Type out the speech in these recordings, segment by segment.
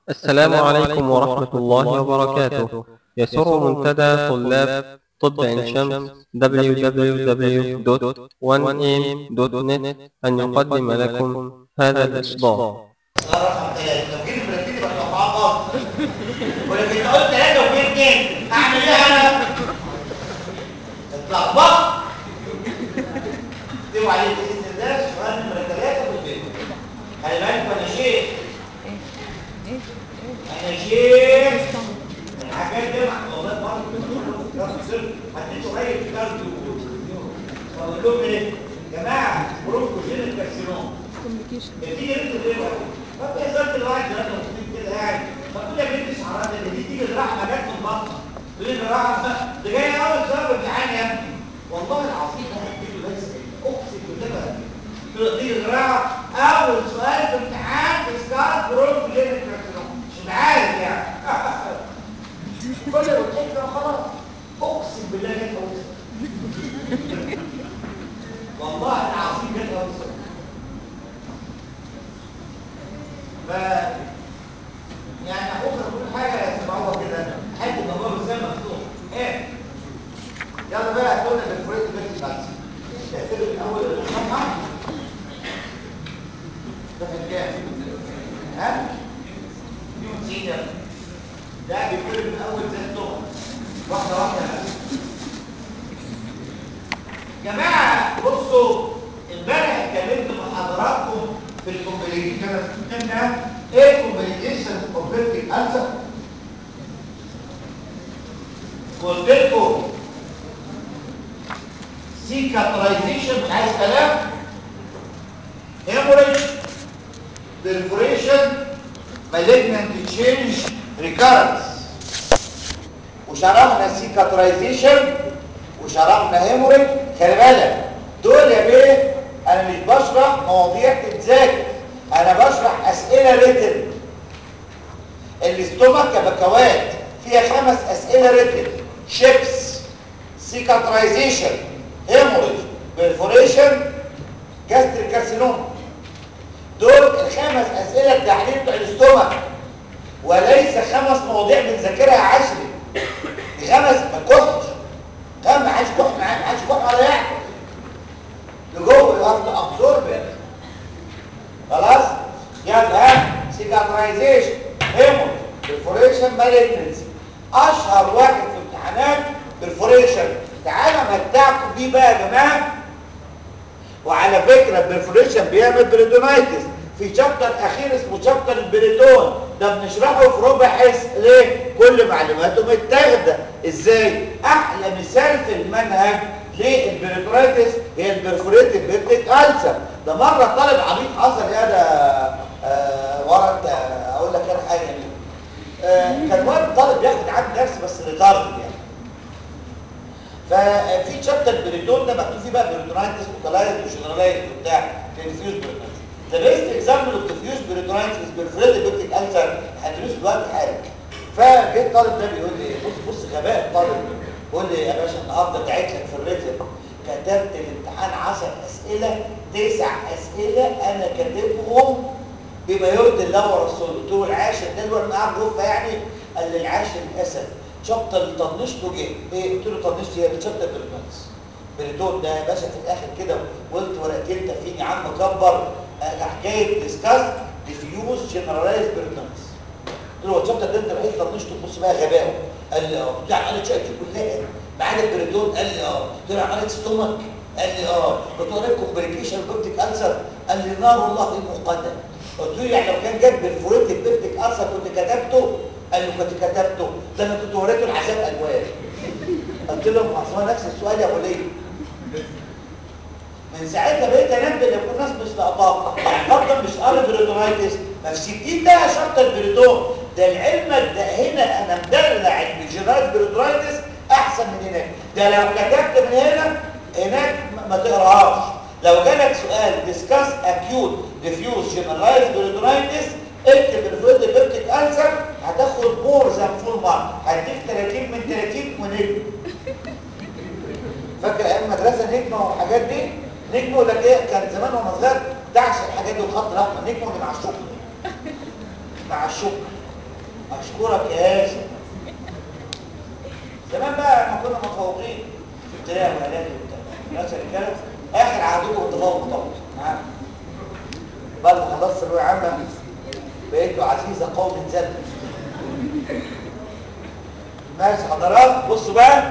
السلام عليكم ورحمة الله وبركاته يسر منتدى طلاب طب عين شمس www.1am.net أن يقدم لكم هذا الإصدار رقم ثلاثة لو جيت برتبي بقى أربعة غلط ولكن أنت قلت ثلاثة وفي اثنين أعمل إيه أنا؟ اتلخبطت اكتبوا عليه بإذن الله سؤال نمرة ثلاثة في الفيديو خلي بالك أنا شيخ أنا شيخ الحاجات دي مع والله برضه هتنسوا قريب في كارد بقول لهم إيه؟ يا جماعة بروكوجين الكارسينوم بتيجي رجل ايه بقى؟ ما بتهزرش الواحد ده لو كده قاعد فكل ما بنت شعرات اللي دي تيجي جراحه ما جت من بطنها تقول لي جراحه ده جاي اول سبب امتحان يا ابني والله العظيم ده هديله بس اقسم بالله بقى تيجي جراحه اول سؤال في امتحان اسكار بروف جينيك كارسينوم مش عارف يعني كل ما قلت ده خلاص اقسم بالله جت اول سؤال والله العظيم جت اول سؤال ف يعني اخوك كل حاجه تبقى كده حته الابواب ازاي مفتوح ايه يلا بقى هتقول لك الفريق بيت الناس تقفل الاول الصفحه ده في كام ها يوم سينا ده بيقول من اول زي الطبق واحده واحده جماعه بصوا امبارح اتكلمت مع حضراتكم في الكومبليكيشن قلنا ايه الكومبليكيشن اوف بيبتيك ألسر قلت لكم سيكاترايزيشن مش عايز كلام هيموريج بيرفوريشن مالجنانت تشينج ريكارنس وشرحنا سيكاترايزيشن وشرحنا هيموريج خلي بالك دول يا بيه انا مش بشرح مواضيع تتذاكر انا بشرح اسئله ريتن الاستومك كبكوات فيها خمس اسئله ريتن شيبس سيكاترايزيشن هيموريج بيرفوريشن جاستريك كارسينوم دول الخمس اسئله التحليل بتوع الاستومك وليس خمس مواضيع بنذاكرها عشري دي خمس ما تكحش كم ما حدش كح معاك ما حدش كح ولا يعمل لجوه يقف ابزوربنت خلاص يبقى سيكاترايزيشن هيمو برفوريشن مالجنسي اشهر واحد في امتحانات برفوريشن تعالى متعكم بيه بقى يا جماعه وعلى فكره البرفوريشن بيعمل بريتونايتس في شابتر اخير اسمه شابتر البريتون ده بنشرحه في ربع حصه ليه كل معلوماته متاخده ازاي احلى مثال في المنهج للبريتونايتس هي البرفوريتد بيبتيك ألسر ده مره طالب عبيط حصل يا ده آه ورا انت اقول لك انا حاجه دي آه كان واد طالب بياخد عام درس بس ريتارد يعني ففي شابتر البريتون ده مكتوب فيه بقى بريتونايتس وكلايز وجنرالايز وبتاع ديفيوز بريتونايتس ذا بيست اكزامبل اوف ديفيوز بريتونايتس بريفريتد بيبتيك ألسر هتدرسه دلوقتي حالا فجه الطالب ده بيقول لي بص بص غباء الطالب بيقول لي يا باشا النهارده دعيت لك في الريتم كتبت الامتحان 10 اسئله تسع اسئله انا كاتبهم بما يرضي الله ورسوله قلت له العاشر ده اللي معاه غرفه يعني قال لي العاشر الاسد شابتر اللي طنشته جه ايه قلت له طنشت ايه ده شابتر بريتونس بريتون ده يا باشا في الاخر كده قلت ورقتين تافهين يا عم كبر حكايه ديسكاس ديفيوز جنرالايز بريتونس قلت له الشابتر ده انت الوحيد طنشته بص بقى غباؤه قال لي اه بتاع قال لي شايف كلها معانا بريتون قال لي اه قلت له عملت ستومك قال لي اه قلت له كومبليكيشن بيبتيك ألسر قال لي نار الله المقدم قلت له يعني لو كان جاب بالفوريتك بيبتيك ألسر كنت كتبته قال له كنت كتبته ده انا كنت وريته العذاب الوان قلت له ما هو نفس السؤال يا ابو ليه من ساعتها بقيت انبه لو كل الناس مش لقطاق يعني افضل مش قاري بريتونايتس ما في 60 ده شرط البريتون ده لعلمك ده هنا انا مدلع الجينايت بريتونايتس احسن من هناك ده لو كتبت من هنا هناك ما تقراهاش لو جالك سؤال ديسكاس اكيوت ديفيوز جنرالايز بريتونايتس اكتب الفويد بيبتيك ألسر هتاخد مور ذان فول مارك هديك 30 من 30 ونجم فاكر ايام المدرسه نجمه والحاجات دي نجمه ولا ايه كان زمان وانا صغير تعشق الحاجات دي والخط الاحمر نجمه اللي مع الشكر مع الشكر اشكرك يا هاشم زمان بقى لما كنا متفوقين في ابتدائي واعدادي وبتاع ناس رجاله اخر عهدكم التفوق طبعا معانا بعد ما خلصت ثانويه عامه بقيت عزيزه قوم زاد ماشي حضرات بصوا بقى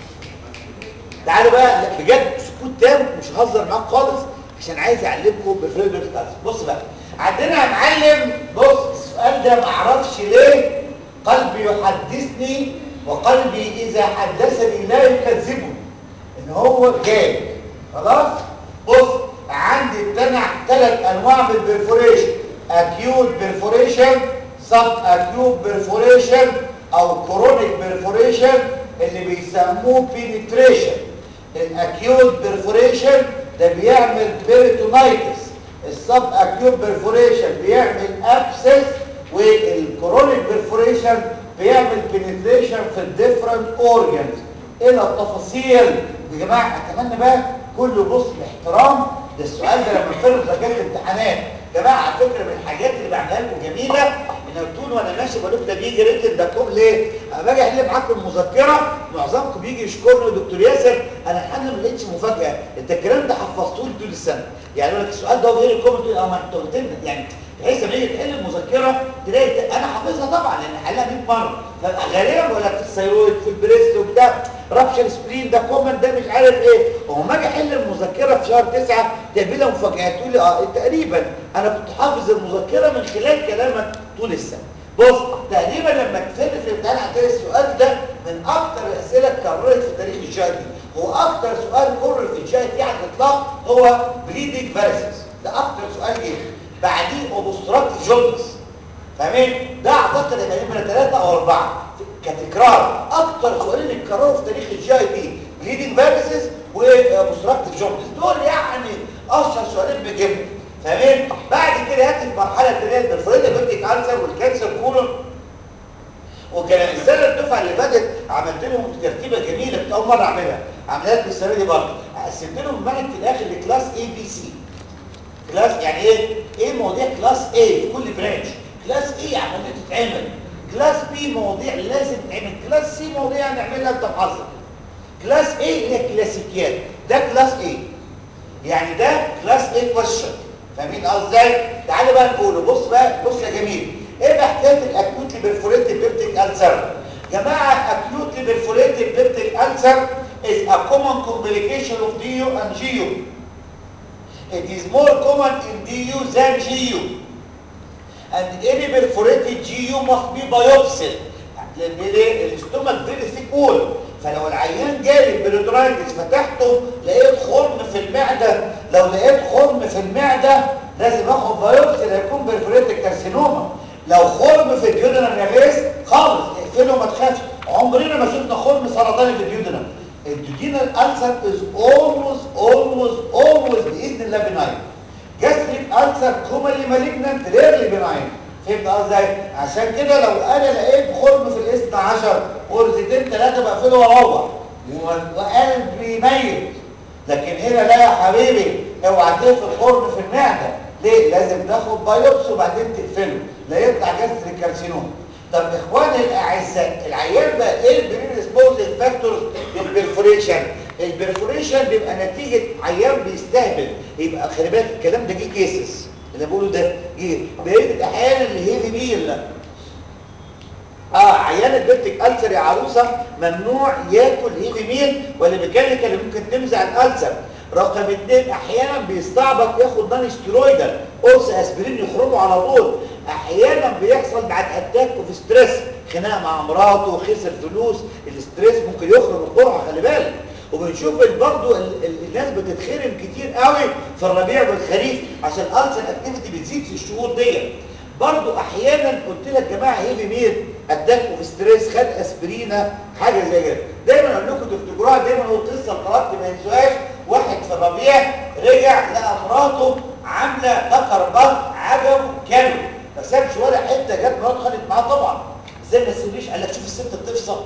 تعالوا بقى لا، بجد سكوت تام مش ههزر معاك خالص عشان عايز اعلمكم بفريدريك تاس بص بقى عندنا يا معلم بص السؤال ده ما اعرفش ليه قلبي يحدثني وقلبي اذا حدثني لا يكذبه ان هو جاي خلاص بص عندي امتنع ثلاث انواع من البرفوريشن اكيوت بيرفوريشن سب اكيوت بيرفوريشن او كرونيك بيرفوريشن اللي بيسموه بينتريشن الاكيوت بيرفوريشن ده بيعمل بيريتونايتس السب اكيوت بيرفوريشن بيعمل ابسس والكرونيك بيرفوريشن بيعمل بينتريشن في الديفرنت اورجانز الى التفاصيل يا جماعه اتمنى بقى كله بص باحترام ده السؤال ده لما نفرض درجات الامتحانات يا جماعه على فكره من الحاجات اللي بعملها لكم جميله ان طول وانا ماشي بقول لكم ده بيجي ريتن ده كوم ليه؟ انا باجي احل معاكم المذكره معظمكم بيجي يشكرني يا دكتور ياسر انا الحقيقه ما لقيتش مفاجاه انت الكلام ده حفظتوه لي طول السنه يعني يقول لك السؤال ده غير الكومنت اه ما انت قلت لنا يعني بحيث لما تيجي تحل المذكره تلاقي انا حافظها طبعا لان حلها 100 مره فغالبا بقول لك في الثيرويد في البريست وبتاع رابشر سبرين ده كومن ده مش عارف ايه وما اجي احل المذكره في شهر 9 تقابلها مفاجات تقول لي اه تقريبا انا كنت حافظ المذكره من خلال كلامك طول السنه بص تقريبا لما تفرق في الامتحان هتلاقي السؤال ده من اكتر الاسئله اتكررت في تاريخ الجاي هو اكتر سؤال كرر في الجاي على الاطلاق هو بليدنج فيرسز ده اكتر سؤال جه بعديه اوبستراكت جوندس فاهمين ده اعتقد هيبقى نمره ثلاثه او اربعه كتكرار اكتر سؤالين اتكرروا في تاريخ الجي اي بي بليدنج فيرسز وابستراكت جوندس دول يعني اشهر سؤالين بيجيبهم فاهمين بعد كده هات المرحله الثانيه البرفوريتد بيبتيك كانسر والكانسر كولون وكان السنه الدفعه اللي فاتت عملت لهم ترتيبه جميله كنت اول مره اعملها عملها لكم السنه دي برضه قسمت لهم المنهج في الاخر لكلاس اي بي سي كلاس يعني ايه ايه مواضيع كلاس ايه في كل برانش كلاس ايه عمليه تتعمل كلاس بي مواضيع لازم تعمل كلاس سي مواضيع هنعملها انت محظك كلاس ايه اللي هي كلاسيكيات ده كلاس ايه يعني ده كلاس ايه كويشن فاهمين ازاي تعالوا بقى نقوله بص بقى بص يا جميل ايه بقى حكايه الاكيوتلي بيرفوريتد بيبتيك السر جماعه اكيوتلي بيرفوريتد بيبتيك السر is a common complication of DU and GU It is more common in DU than GU. And any perforated GU must be biopsied. لان ليه؟ الاستومك فيري ثيك وول فلو العيان جالي بريترايتس فتحته لقيت خرم في المعده لو لقيت خرم في المعده لازم اخد بايوبسي لا يكون بريفوريتد كارسينوما لو خرم في الديودنم يا غيث خالص اقفله ما تخافش عمرنا ما شفنا خرم سرطاني في الديودنم الديودينال ألسر is always always always بإذن الله benign gastric ulcer commonly malignant rarely benign فهمت قصدي عشان كده لو انا لقيت خرم في الاثنى عشر غرزتين ثلاثه بقفله واروح وقلبي ميت لكن هنا لا يا حبيبي اوعى تقفل خرم في المعده ليه لازم تاخد بايوبس وبعدين تقفله لا يطلع جاستريك كارسينوم طب اخواني الاعزاء العيان بقى ايه البريدسبوزنج فاكتورز للبرفوريشن البرفوريشن بيبقى نتيجه عيان بيستهبل يبقى خلي بالك الكلام ده جه كيسز اللي بقوله ده جه بقيه الاحيان اللي هيفي ميل اه عيان البيبتيك ألسر يا عروسه ممنوع ياكل هيفي ميل ولا ميكانيكال اللي ممكن تمزع الألسر رقم اثنين احيانا بيستعبط ياخد نان ستيرويدال قرص اسبرين يخرمه على طول احيانا بيحصل بعد اتاك اوف ستريس خناقه مع مراته خسر فلوس الاستريس ممكن يخرم القرعه خلي بالك وبنشوف برضه الناس بتتخرم كتير قوي في الربيع والخريف عشان الالسر اكتيفيتي بتزيد في الشهور ديت برضو احيانا قلت لك يا جماعه هيفي ميل اتاك اوف ستريس خد اسبرينا حاجه زي كده دايما اقول لكم تفتكروها دايما هو قصه القرارات ما ينسوهاش واحد في الربيع رجع لقى مراته عامله ذكر بط عجب كامل ما سابش ولا حته جت مراته خدت معاه طبعا ازاي ما تسيبليش قال لك شوف الست بتفصل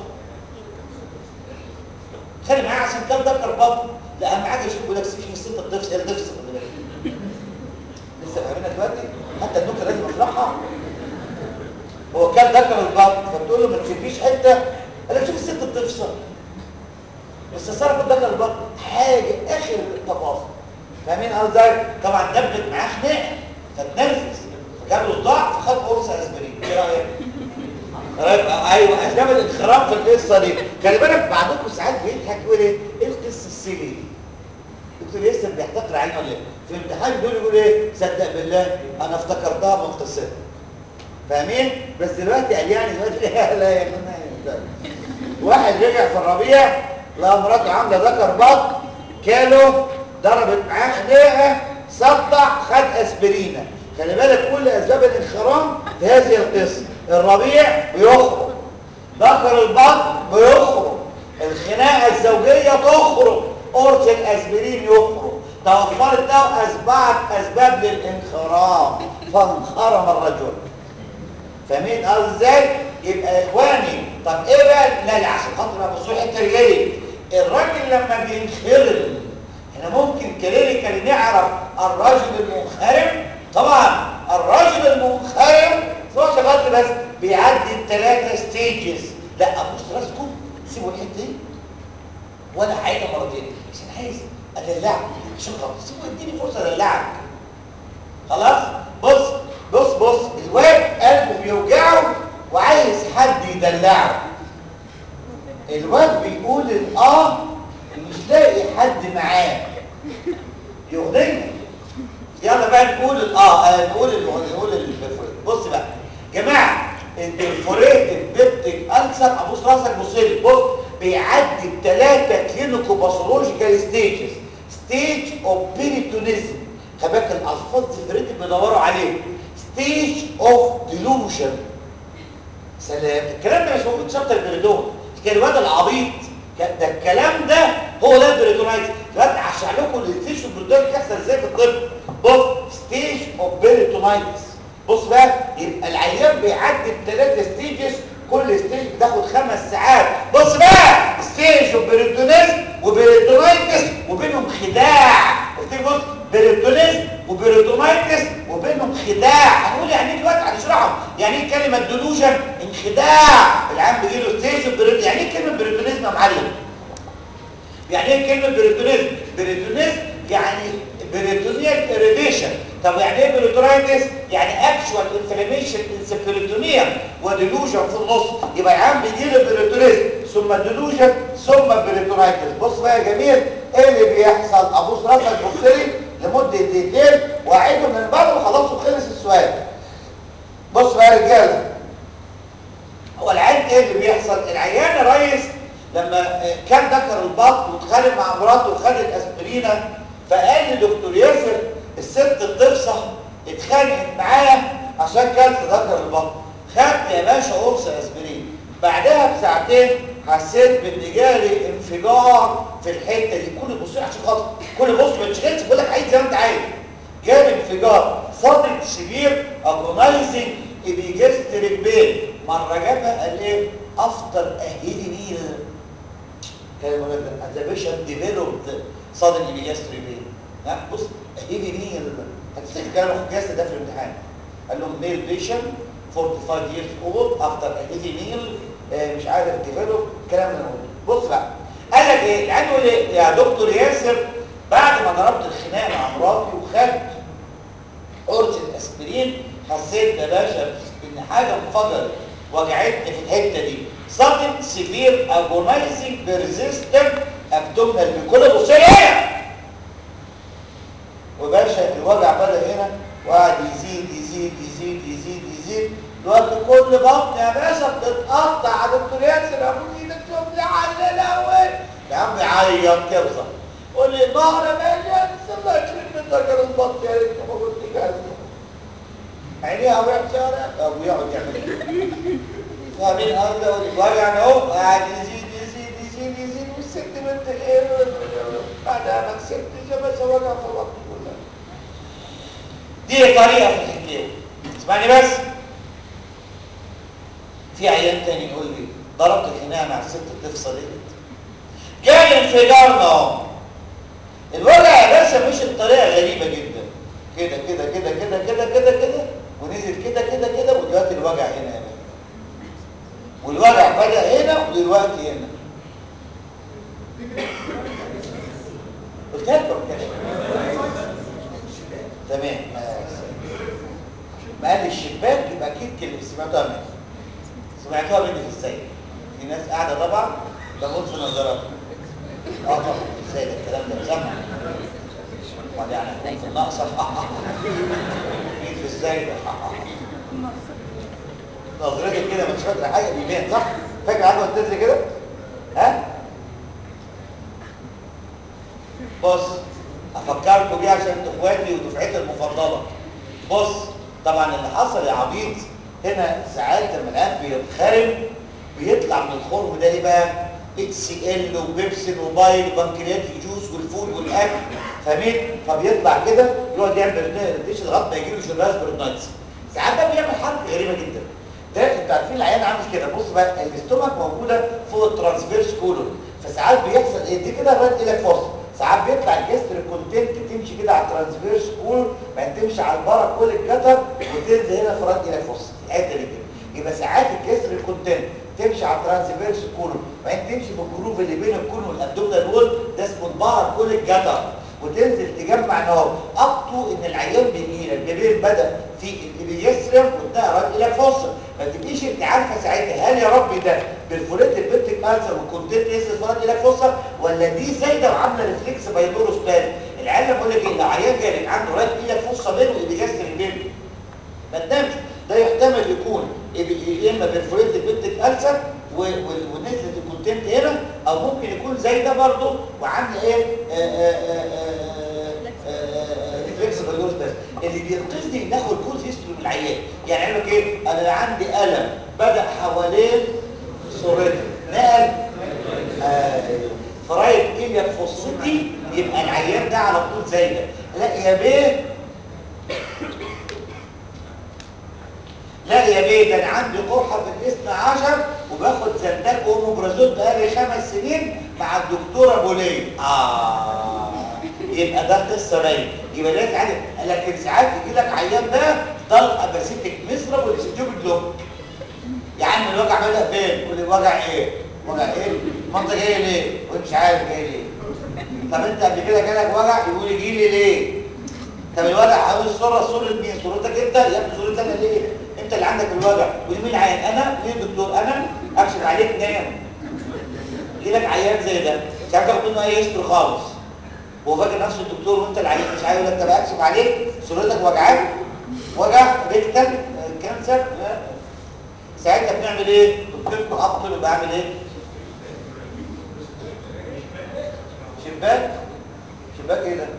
خلي معاه عشان كام ذكر بط لا اهم حاجه يشوف لك شوف الست بتفصل هي اللي تفصل خلي بالك لسه فاهمينها دلوقتي حتى النكته لازم اشرحها هو كان ذكر البطن فبتقول له ما تسيبليش حته قال لك شوف الست بتفصل بس صار كنت ذكر البطن حاجه اخر التفاصيل فاهمين قصدي طبعا دبت معاه خناقه فتنرفز فجاب له صداع فخد قرص اسبرين ايه رايك رايك ايوه اسباب الانخراط في القصه دي خلي بالك بعضكم ساعات بيضحك يقول ايه ايه القصه السيئه دي دكتور ياسر بيحتقر عينه ولا ايه في الامتحان دول يقول ايه صدق بالله انا افتكرتها مقتصده فاهمين بس دلوقتي قال يعني دلوقتي لا لا يا جماعه واحد رجع في الربيع لقى مراته عامله ذكر بط كيلو ضربت معاه خناقه صدع خد اسبرينه خلي بالك كل اسباب الانخرام في هذه القصه الربيع بيخرج ذكر البطن بيخرج الخناقه الزوجيه تخرج قرص الاسبرين يخرج توفرت ده اسباب اسباب للانخرام فانخرم الرجل فاهمين قصدي ازاي يبقى يا اخواني طب ايه بقى لا لا عشان خاطر بقى بصوا الحته اللي الراجل لما بينخرم احنا ممكن كلينيكال نعرف الراجل المنخرم طبعا الراجل المنخرم مش شغال بس بيعدي الثلاثه ستيجز لا ابص راسكم سيبوا الحته دي وانا هعيدها مرتين بس انا عايز ادلعك عشان خاطر سيبوا اديني فرصه ادلعك خلاص بص بص بص الواد قلبه بيوجعه وعايز حد يدلعه الواد بيقول الاه مش لاقي حد معاه دي اغنيه يلا بقى نقول الاه آه، نقول ال نقول البرفوريت بص بقى جماعه البرفوريت البيبتيك ألسر ابوس راسك بص لي بص بيعدي الثلاثه كلينيكو باثولوجيكال ستيجز ستيج اوف بيريتونيزم خلي بالك الالفاظ دي فريد بيدوروا عليه ستيج اوف ديلوجن سلام الكلام ده مش موجود في شابتر البريدون كان الواد العبيط كان- ده الكلام ده هو ده البريتونايتس دلوقتي هشرح لكم الستيج اوف بريتونايتس بيحصل ازاي في الطب بص ستيج اوف بريتونايتس بص بقى يبقى العيان بيعدي بثلاثه ستيجز كل ستيج بتاخد خمس ساعات بص بقى ستيج اوف بريتونيزم وبريتونايتس وبينهم خداع قلت بص بريتونيزم وبريتونايتس وبينهم خداع هنقول يعني ايه دلوقتي هنشرحهم يعني ايه كلمه ديلوجن انخداع العيان بيجي له ستيج اوف بريتونيزم يعني ايه كلمه بريتونيزم يا معلم يعني ايه كلمه بريتونيزم بريتونيزم يعني بريتونيال اريديشن طب يعني ايه بريتونايتس يعني اكشوال انفلاميشن ان بريتونيوم وديلوجن في النص يبقى العام بيجي له بريتونيزم ثم ديلوجن ثم بريتونايتس بص بقى يا جميل ايه اللي بيحصل ابوس راسك بص لي لمده دقيقتين واعيده من بعد وخلاص وخلص السؤال بص بقى يا رجاله هو العيان ايه اللي بيحصل العيان يا ريس لما آه، كان ذكر البطن واتخانق مع مراته وخدت اسبرينه فقال لي دكتور ياسر الست بتفصح اتخانقت معايا عشان كانت في ذكر البطن خدت يا باشا قرص اسبرين بعدها بساعتين حسيت بان جالي انفجار في الحته دي كل بص عشان خاطر كل بص ما تشغلش بقول لك عايز زي ما انت عايز جالي انفجار صدر سبير اجونايزنج ابيجستريك بين مره جابها قال ايه افتر اهيلي ميل كان يقول لك ذا بيشن ديفلوبد صدر ابيجستريك بين ها بص اهيلي ميل هتفتكر كلام اخوك ياسر ده في الامتحان قال لهم ميل بيشن 45 years old after a heavy meal آه، مش عارف ديفلوب الكلام اللي انا قلته بص بقى قال لك ايه العيال يقول ايه يا دكتور ياسر بعد ما ضربت الخناقه مع مراتي وخدت قرص الاسبرين حسيت يا باشا ان حاجه انفجرت وجعتني في الحته دي sudden severe agonizing persistent abdominal بكل بص لي هنا وباشا الوجع بدا هنا وقعد يزيد يزيد يزيد يزيد يزيد دلوقتي كل بطن يا باشا بتتقطع على دكتور ياسر ابو ايدك شوف لي على الاول يا عم يعيط كبزه قول لي ظهر يا باشا الله يكرم من ذكر البطن يا ريت ما قلت كده عينيها وحشه يا ابو يقعد يعمل ايه فاهمين قصدي اقول لك وجعني اهو قاعد يزيد يزيد يزيد يزيد والست بنت الايه بعدها ما كسبتش يا باشا وجع في البطن كلها دي طريقه في الحكايه اسمعني بس في عيان تاني يقول لي ضربت الخناقه مع الست بتفصل ايه جالي انفجار اهو الوجع يا باشا مش بطريقه غريبه جدا كده كده كده كده كده كده كده ونزل كده كده كده ودلوقتي الوجع هنا يا باشا والوجع بدا هنا ودلوقتي هنا قلت لكم كده تمام ما قال الشباك يبقى اكيد كلمه سمعتوها مني سمعتوها مني في السيد في ناس قاعده طبعا بموت في نظراتهم اه طبعا ازاي ده الكلام ده مسمع امال يعني هكون في الناقصه مين في ازاي ده نظرتك كده مش فاكره حاجه بيبان صح فاكره حاجه قلت لي كده ها بص افكركم بيه عشان انتوا اخواتي ودفعتي المفضله بص طبعا اللي حصل يا عبيط هنا ساعات لما القلب بيتخرم بيطلع من الخرم ده ايه بقى اتش سي ال وبيبسين وبايل وبنكرياتيك جوز والفود والاكل فاهمين فبيطلع كده يقعد يعمل ريتيش لغايه ما يجيله شراز برنايتس ساعات ده بيعمل حركه غريبه جدا ده انتوا عارفين العيان عامل كده بص بقى الاستومك موجوده فوق الترانسفيرس كولون فساعات بيحصل ايه دي كده الرد لك فرصه ساعات بيطلع الجستر كونتنت تمشي كده على الترانسفيرس كولون بعدين تمشي على البارا كل الجتر وتنزل هنا في رد لك فرصه الحته دي كده يبقى ساعات الجسر كونتنت تمشي على الترانسفيرس كولون بعدين تمشي في الجروف اللي بين الكولون والابدومينال وول ده اسمه البارا كل الجتر وتنزل تجمع نهار اب تو ان العيان بيجي لك جبير بدا في الابيجستريم وتنقرا الى فصل ما تبقيش انت عارفه ساعتها هل يا ربي ده بالفوليت البيبتيك السر والكونتنت يسل فرات الى فصل ولا دي زايده وعامله ريفلكس بايدوروس بان العيان بقول لك ايه لو عيان جالك عنده راد الى فصل بينه وابيجستريم بينه ما تنامش ده يحتمل يكون يا اما بالفوليت البيبتيك السر ونزلت الكونتنت هنا او ممكن يكون زي ده برضه وعامله ايه ريفلكس بالدورس بس اللي بينقذني ناخد كل هيستوري من العيان يعني يقول لك ايه انا عندي الم بدا حوالين صورتي نقل ايوه فرايد ايه فصتي يبقى العيان ده على طول زي ده لا يا بيه لا يا بيه ده انا عندي قرحه في الاثنى عشر وباخد زنتاك واموبرازول بقالي خمس سنين مع الدكتوره بوليه اه يبقى ده قصه باينه يبقى لازم عادي لكن ساعات يجي لك عيان ده طلقه باسيتك مصرب والاستيوب بلوك يا عم الوجع بدا فين؟ قول لي الوجع ايه؟ وجع ايه؟ ما انت جاي ليه؟ وانت مش عارف جاي ليه؟ طب انت قبل كده جالك وجع يقول يجي لي ليه؟ طب الوجع عاوز صوره صوره مين؟ صورتك انت؟ يا ابني صورتك انا ليه؟ انت اللي عندك الوجع ومين عيان؟ انا؟ مين الدكتور؟ انا؟ اكشف عليك نام يجي لك عيان زي ده مش عارف تاخد منه اي هيستوري خالص هو فاكر نفسه الدكتور وانت اللي عليك مش عايز انت بقى اكشف عليك صورتك وجعاك وجع ريكتال كانسر ساعتها بنعمل ايه دكتوركم ابطل بعمل ايه شباك شباك ايه ده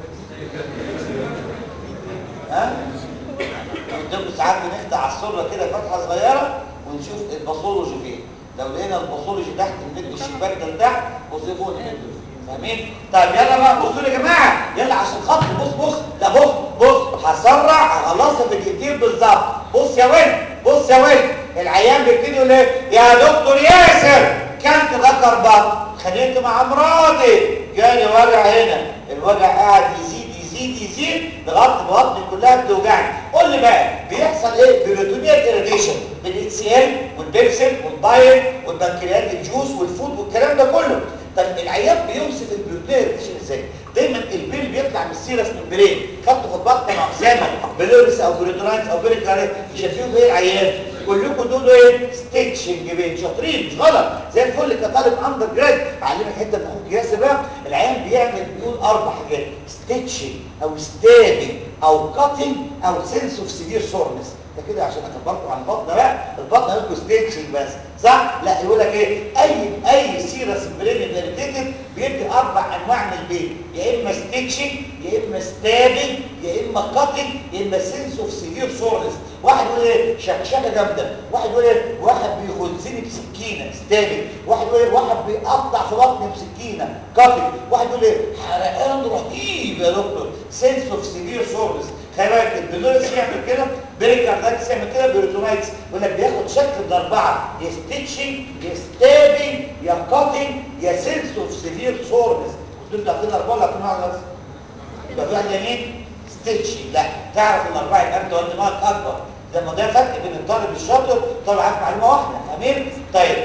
ها قدامكم ساعات بنفتح على السره كده فتحه صغيره ونشوف الباثولوجي فين لو لقينا الباثولوجي تحت المد الشباك ده تحت بصوا فوق المد فاهمين طيب يلا بقى بصوا يا جماعه يلا عشان خاطر بص بص لا بص بص هسرع هخلصها في دقيقتين بالظبط بص يا ولد بص يا ولد العيان بيبتدي يقول ايه يا دكتور ياسر كلت ذكر بطن خليت مع مراتي جالي وجع هنا الوجع قاعد يزيد يزيد يزيد لغايه ما بطني كلها بتوجعني قول لي بقى بيحصل ايه بيروتونيال اريديشن بالاتش سي ال والبيبسين والبايل والبنكريات الجوز والفود والكلام ده كله طب العيان بيوصف البيروتونيال اريديشن ازاي دايما البيل بيطلع من السيرس من برين خدته في البطن مع اسامه بلورس او بريتونايتس او بيريكاريت يشبهوا بايه العيان كلكم دول ايه ستيتشنج بين شاطرين مش غلط زي الفل كطالب اندر جراد علمك حته من اخوك ياسر بقى العيان بيعمل بيقول اربع حاجات ستيتشنج او ستابنج او كاتنج او سنس اوف سيفير سورنس ده كده عشان اخبركم عن البطن بقى البطن هيقول ستيتشنج بس صح لا يقول لك ايه اي اي سيرس برين اريتيتد بيدي اربع انواع من البين يا اما ستيتشنج يا اما ستابنج يا اما كاتنج يا اما سنس اوف سيفير سورنس واحد يقول ايه شكشكه جامده واحد يقول ايه واحد بيخزني بسكينه ستابنج واحد يقول ايه واحد بيقطع في بطني بسكينه كاتنج واحد يقول ايه حرقان رهيب يا دكتور سنس اوف سيفير سورنس خلي بالك البلوريس يعمل كده بريكاردايتس يعمل كده بيروتونايتس يقول لك بياخد شكل من اربعه يا ستيتشنج يا ستابنج يا كاتنج يا سنس اوف سيفير سورنس كنتوا انتوا عارفين اربعه ولا عارفين واحده بس يبقى في واحد يمين ستيتشنج لا تعرف الاربعه يبقى انت وانت دماغك اكبر ده ما ده فرق بين الطالب الشاطر والطالب عارف معلومه واحده امين طيب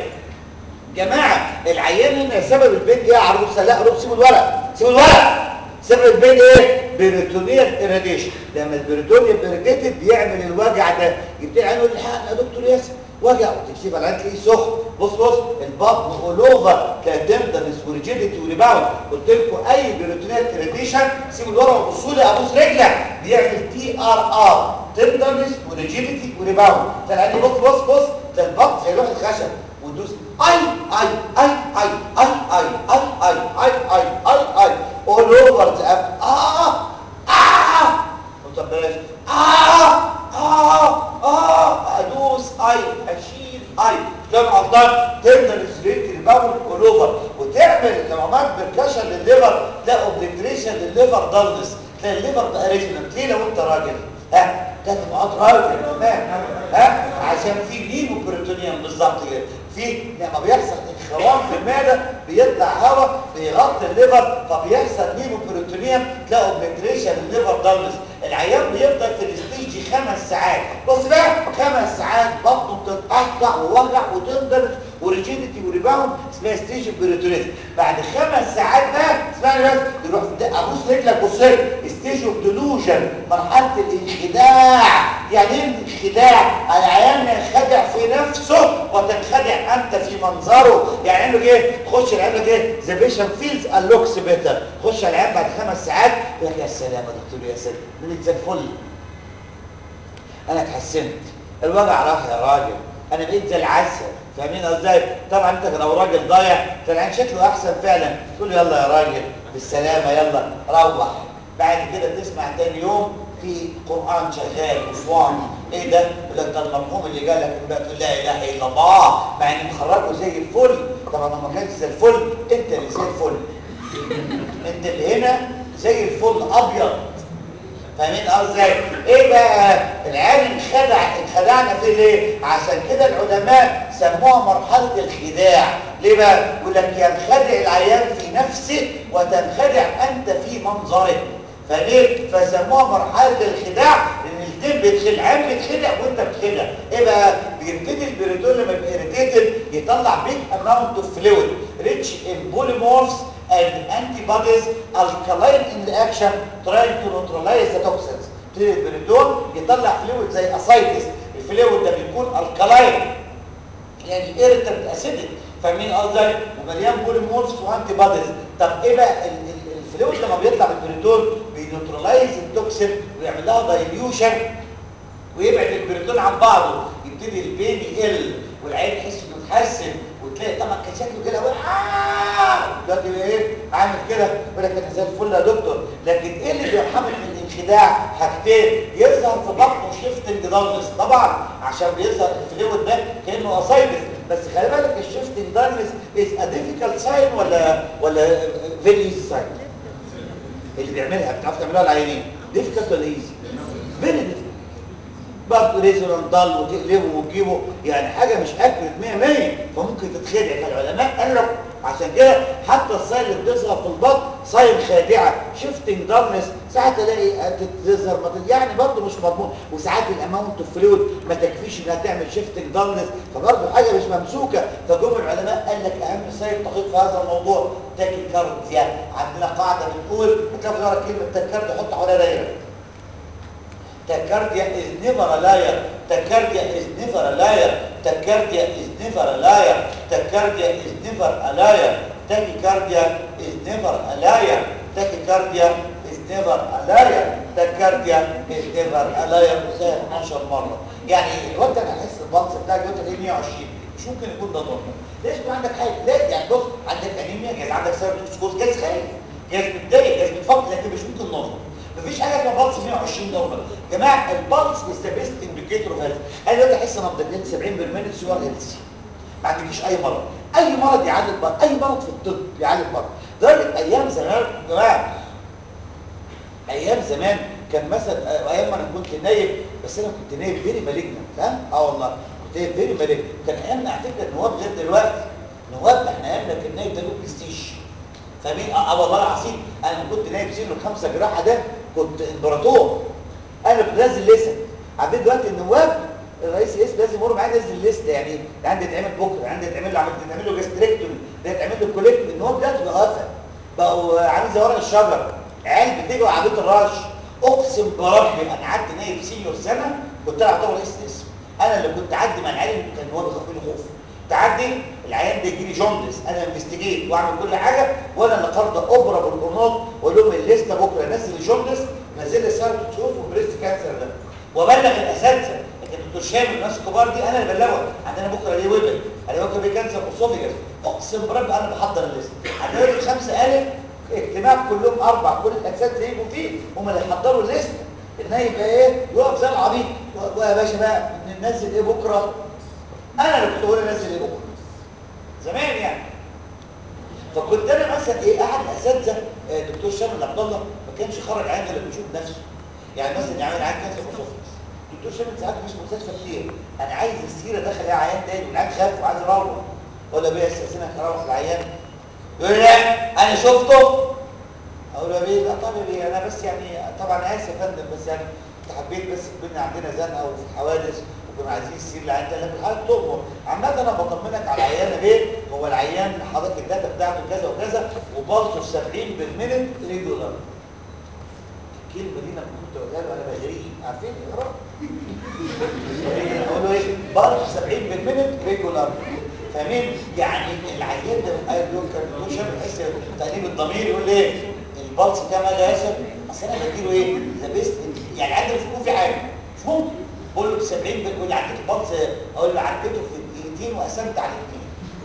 العيان هنا سبب البين ايه يا عروسه لا روح سيب الورق سيب الورق سبب البين ايه بيريتونيال اراديشن لما البيريتونيال اراديتد بيعمل الوجع ده يبتدي يقول الحقني يا دكتور ياسر وجع وتكشف على تلاقيه سخن بص بص البطن اول اوفر كتندنس وريجيديتي وريباوند قلت لكم اي بيريتونيال اراديشن سيبوا الورق وبصوا لي ابوس رجلك بيعمل تي ار ار تندنس وريجيديتي وريباوند تلاقي بص بص بص ده البطن زي لوح الخشب وتدوس اي اي اي اي اي اي اي اي اي اي اي اي اول اوفر ذا اه اه طب بلاش اه اه اه ادوس اي اشيل اي كان غلطان تقدر تسريت الباول اول اوفر وتعمل لو عملت بركشن للليفر تلاقي اوبليتريشن للليفر دالنس تلاقي الليفر بقى ريجنال ليه لو انت راجل ها ده تبقى راجل تمام ها عشان في ليمو بريتونيوم بالظبط كده في لما بيحصل انخرام في المعده بيطلع هواء بيغطي الليفر فبيحصل ليمو بريتونيوم تلاقوا بنتريشن الليفر دالنس العيان بيفضل في الستيج خمس ساعات بص بقى خمس ساعات بطنه بتتقطع ووجع وتندرس وريجيديتي وريباوند اسمها ستيج بريتونيز بعد خمس ساعات بقى اسمعني بس يروح ابوس رجلك بص ستيج اوف ديلوجن مرحله الانخداع يعني ايه الانخداع العيان ينخدع في نفسه وتنخدع انت في منظره يعني له ايه تخش العيان لك ايه ذا بيشن فيلز اللوكس بيتر تخش العيان بعد خمس ساعات يقول لك يا سلام يا دكتور ياسر بقيت زي الفل انا اتحسنت الوجع راح يا راجل انا بقيت زي العسل فاهمين ازاي طبعا انت لو راجل ضايع فالعين شكله احسن فعلا تقول يلا يا راجل بالسلامه يلا روح بعد كده تسمع تاني يوم في قران شغال وصوان ايه ده يقول لك ده المرحوم اللي جالك امبارح تقول لا اله الا الله مع اني مخرجه زي الفل طبعا لو ما كانش زي الفل انت اللي زي الفل انت اللي هنا زي الفل ابيض فاهمين قصدي ايه بقى العيال انخدع انخدعنا فيه ليه عشان كده العلماء سموها مرحله الخداع ليه بقى يقول لك ينخدع العيان في نفسه وتنخدع انت في منظره فليه فسموها مرحله الخداع لان الاثنين بيتخدع عين بيتخدع وانت بتخدع ايه بقى بيبتدي البريتون لما يبقى irritated يطلع big amount of fluid rich in polymorphs and antibodies alkaline in reaction trying to neutralize the toxins يبتدي البريتون يطلع فلويد زي اسايتس الفلويد ده بيكون الكلاين يعني irritant acidic فاهمين قصدي ومليان بوليمورفز وانتي بوديز طب ايه بقى الفلويد لما بيطلع من البريتون بينيوترلايز التوكسين ويعمل لها دايليوشن ويبعد البريتون عن بعضه يبتدي البين يقل والعين يحس انه اتحسن وتلاقي طبعا كان شكله كده آه دلوقتي ايه عامل كده يقول لك انا زي الفل يا دكتور لكن ايه اللي بيرحمك من الانخداع حاجتين يظهر في بطنه شيفتنج دارنس طبعا عشان بيظهر الفلويد ده كانه اسايدس بس خلي بالك الشيفتنج دارنس از ا ديفيكالت ساين ولا ولا فيري ايزي ساين اللي بيعملها بتعرف تعملها العيانين ديفيكالت ولا ايزي فيري ديفيكالت برضه ريزون ضل وتقلبه وتجيبه يعني حاجه مش اكلت 100 100 فممكن تتخدع فالعلماء قال لك عشان كده حتى الصايل اللي بتظهر في البطن صايل خادعه شيفتنج دارنس ساعات الاقي تظهر يعني برضه مش مضمون وساعات الاماونت اوف فلويد ما تكفيش انها تعمل شيفتنج دارنس فبرضه حاجه مش ممسوكه فجم العلماء قال لك اهم صايل دقيق في هذا الموضوع تاكل كارديا عندنا قاعده بتقول هتلاقي في ورا كلمه تكارد حط حواليها دايره Tachycardia is never a liar. Tachycardia is never a liar. Tachycardia is never a liar. Tachycardia is never a liar. Tachycardia is never a liar. Tachycardia is never a liar. Tachycardia is never a liar. زي 12 مرة. يعني الوقت انا احس البلس بتاعك دلوقتي ايه 120 مش ممكن يكون ده نورمال. ليش يكون عندك حاجه؟ لا يعني بص عندك انيميا جايز عندك سيرتوسكوز جايز خايف جايز متضايق جايز بتفكر لكن مش ممكن نورمال. مفيش حاجه اسمها بلس 120 نورمال يا جماعه البلس از ذا بيست انديكيتور اوف هيلث انا دلوقتي احس نبض 70 بالمينتس يو ار هيلثي ما عندكيش اي مرض اي مرض يعالج مرض اي مرض في الطب يعالج مرض لدرجه ايام زمان يا جماعه ايام زمان كان مثلا ايام ما انا كنت نايب بس انا كنت نايب فيري مالجنت ها اه والله كنت نايب فيري مالجنت كان ايامنا على فكره النواب غير دلوقتي نواب احنا ايامنا كان نايب ده له برستيج فاهمين اه والله العظيم انا كنت نايب زيرو الخمسه جراحه ده كنت امبراطور انا كنت نازل لسه عارفين دلوقتي النواب الرئيس اس لازم يمر معاه نزل الليست يعني ده عندي يتعمل بكره عندي يتعمل له عمليه يتعمل له جاستريكتومي ده يتعمل له كوليكت ان هو دلوقتي بقى غفل بقوا عامل زي ورق الشجر عيال بتيجي وعبيط الرش اقسم بربي انا قعدت نايب سينيور سنه كنت انا اعتبر رئيس اسم انا اللي كنت اعدي مع العيال كان هو بيخاف مني خوف تعدي العيان ده يجي لي جوندس انا انفستيجيت واعمل كل حاجه وانا اللي قرض اوبرا بالقناط واقول لهم الليسته بكره نزل الجوندس نزل لي سيره تشوف وبريست كانسر ده وابلغ الاساتذه لكن الدكتور شامل الناس الكبار دي انا اللي بلغهم عندنا بكره ليه ويبل على بكره بيه كانسر اسوفيجاس اقسم بربي انا بحضر الليست عندنا يوم خمسه الف اجتماع كلهم اربع كل الاساتذه يجوا فيه هم اللي يحضروا الليست النايب بقى ايه يقف زي العبيط ويا باشا بقى ننزل ايه بكره انا اللي كنت بقول انزل ايه بكره زمان يعني فكنت انا مثلا ايه احد الاساتذه آه، دكتور شامل عبد الله ما كانش خرج عين غير لما يشوف نفسه يعني مثلا يعمل عين كانسر اسوفيس دكتور شامل ساعات مش مستشفى كتير انا عايز السيره دخل عليها عيان تاني والعيان خاف وعايز يروح ولا بيه استاذنك اروح العيان يقول لي لا انا شفته اقول له يا بيه لا طب يا بيه انا بس يعني طبعا اسف يا فندم بس يعني كنت حبيت بس كنا عندنا زنقه وفي حوادث وكنا عايزين السير لعند لكن الحاجه تؤمر عامه انا بطمنك على العيان يا بيه هو العيان حضرتك الداتا بتاعته كذا وكذا وبلطه 70 بالمينت ريجولار الكلمه دي لما كنت اقولها له انا بغريه عارفين اقرا اقول له ايه بلطه 70 بالمينت ريجولار فاهمين يعني العيان ده من اي يوم كان بيقول شاب يحس تأنيب الضمير يقول لي ايه البلس كام قال لي يا ياسر اصل انا بديله ايه ذا بيست يعني عندي يكون في حاجه مش ممكن بقول له ب 70 بيقول لي عديت البلس اقول له عديته في دقيقتين وقسمت على الاثنين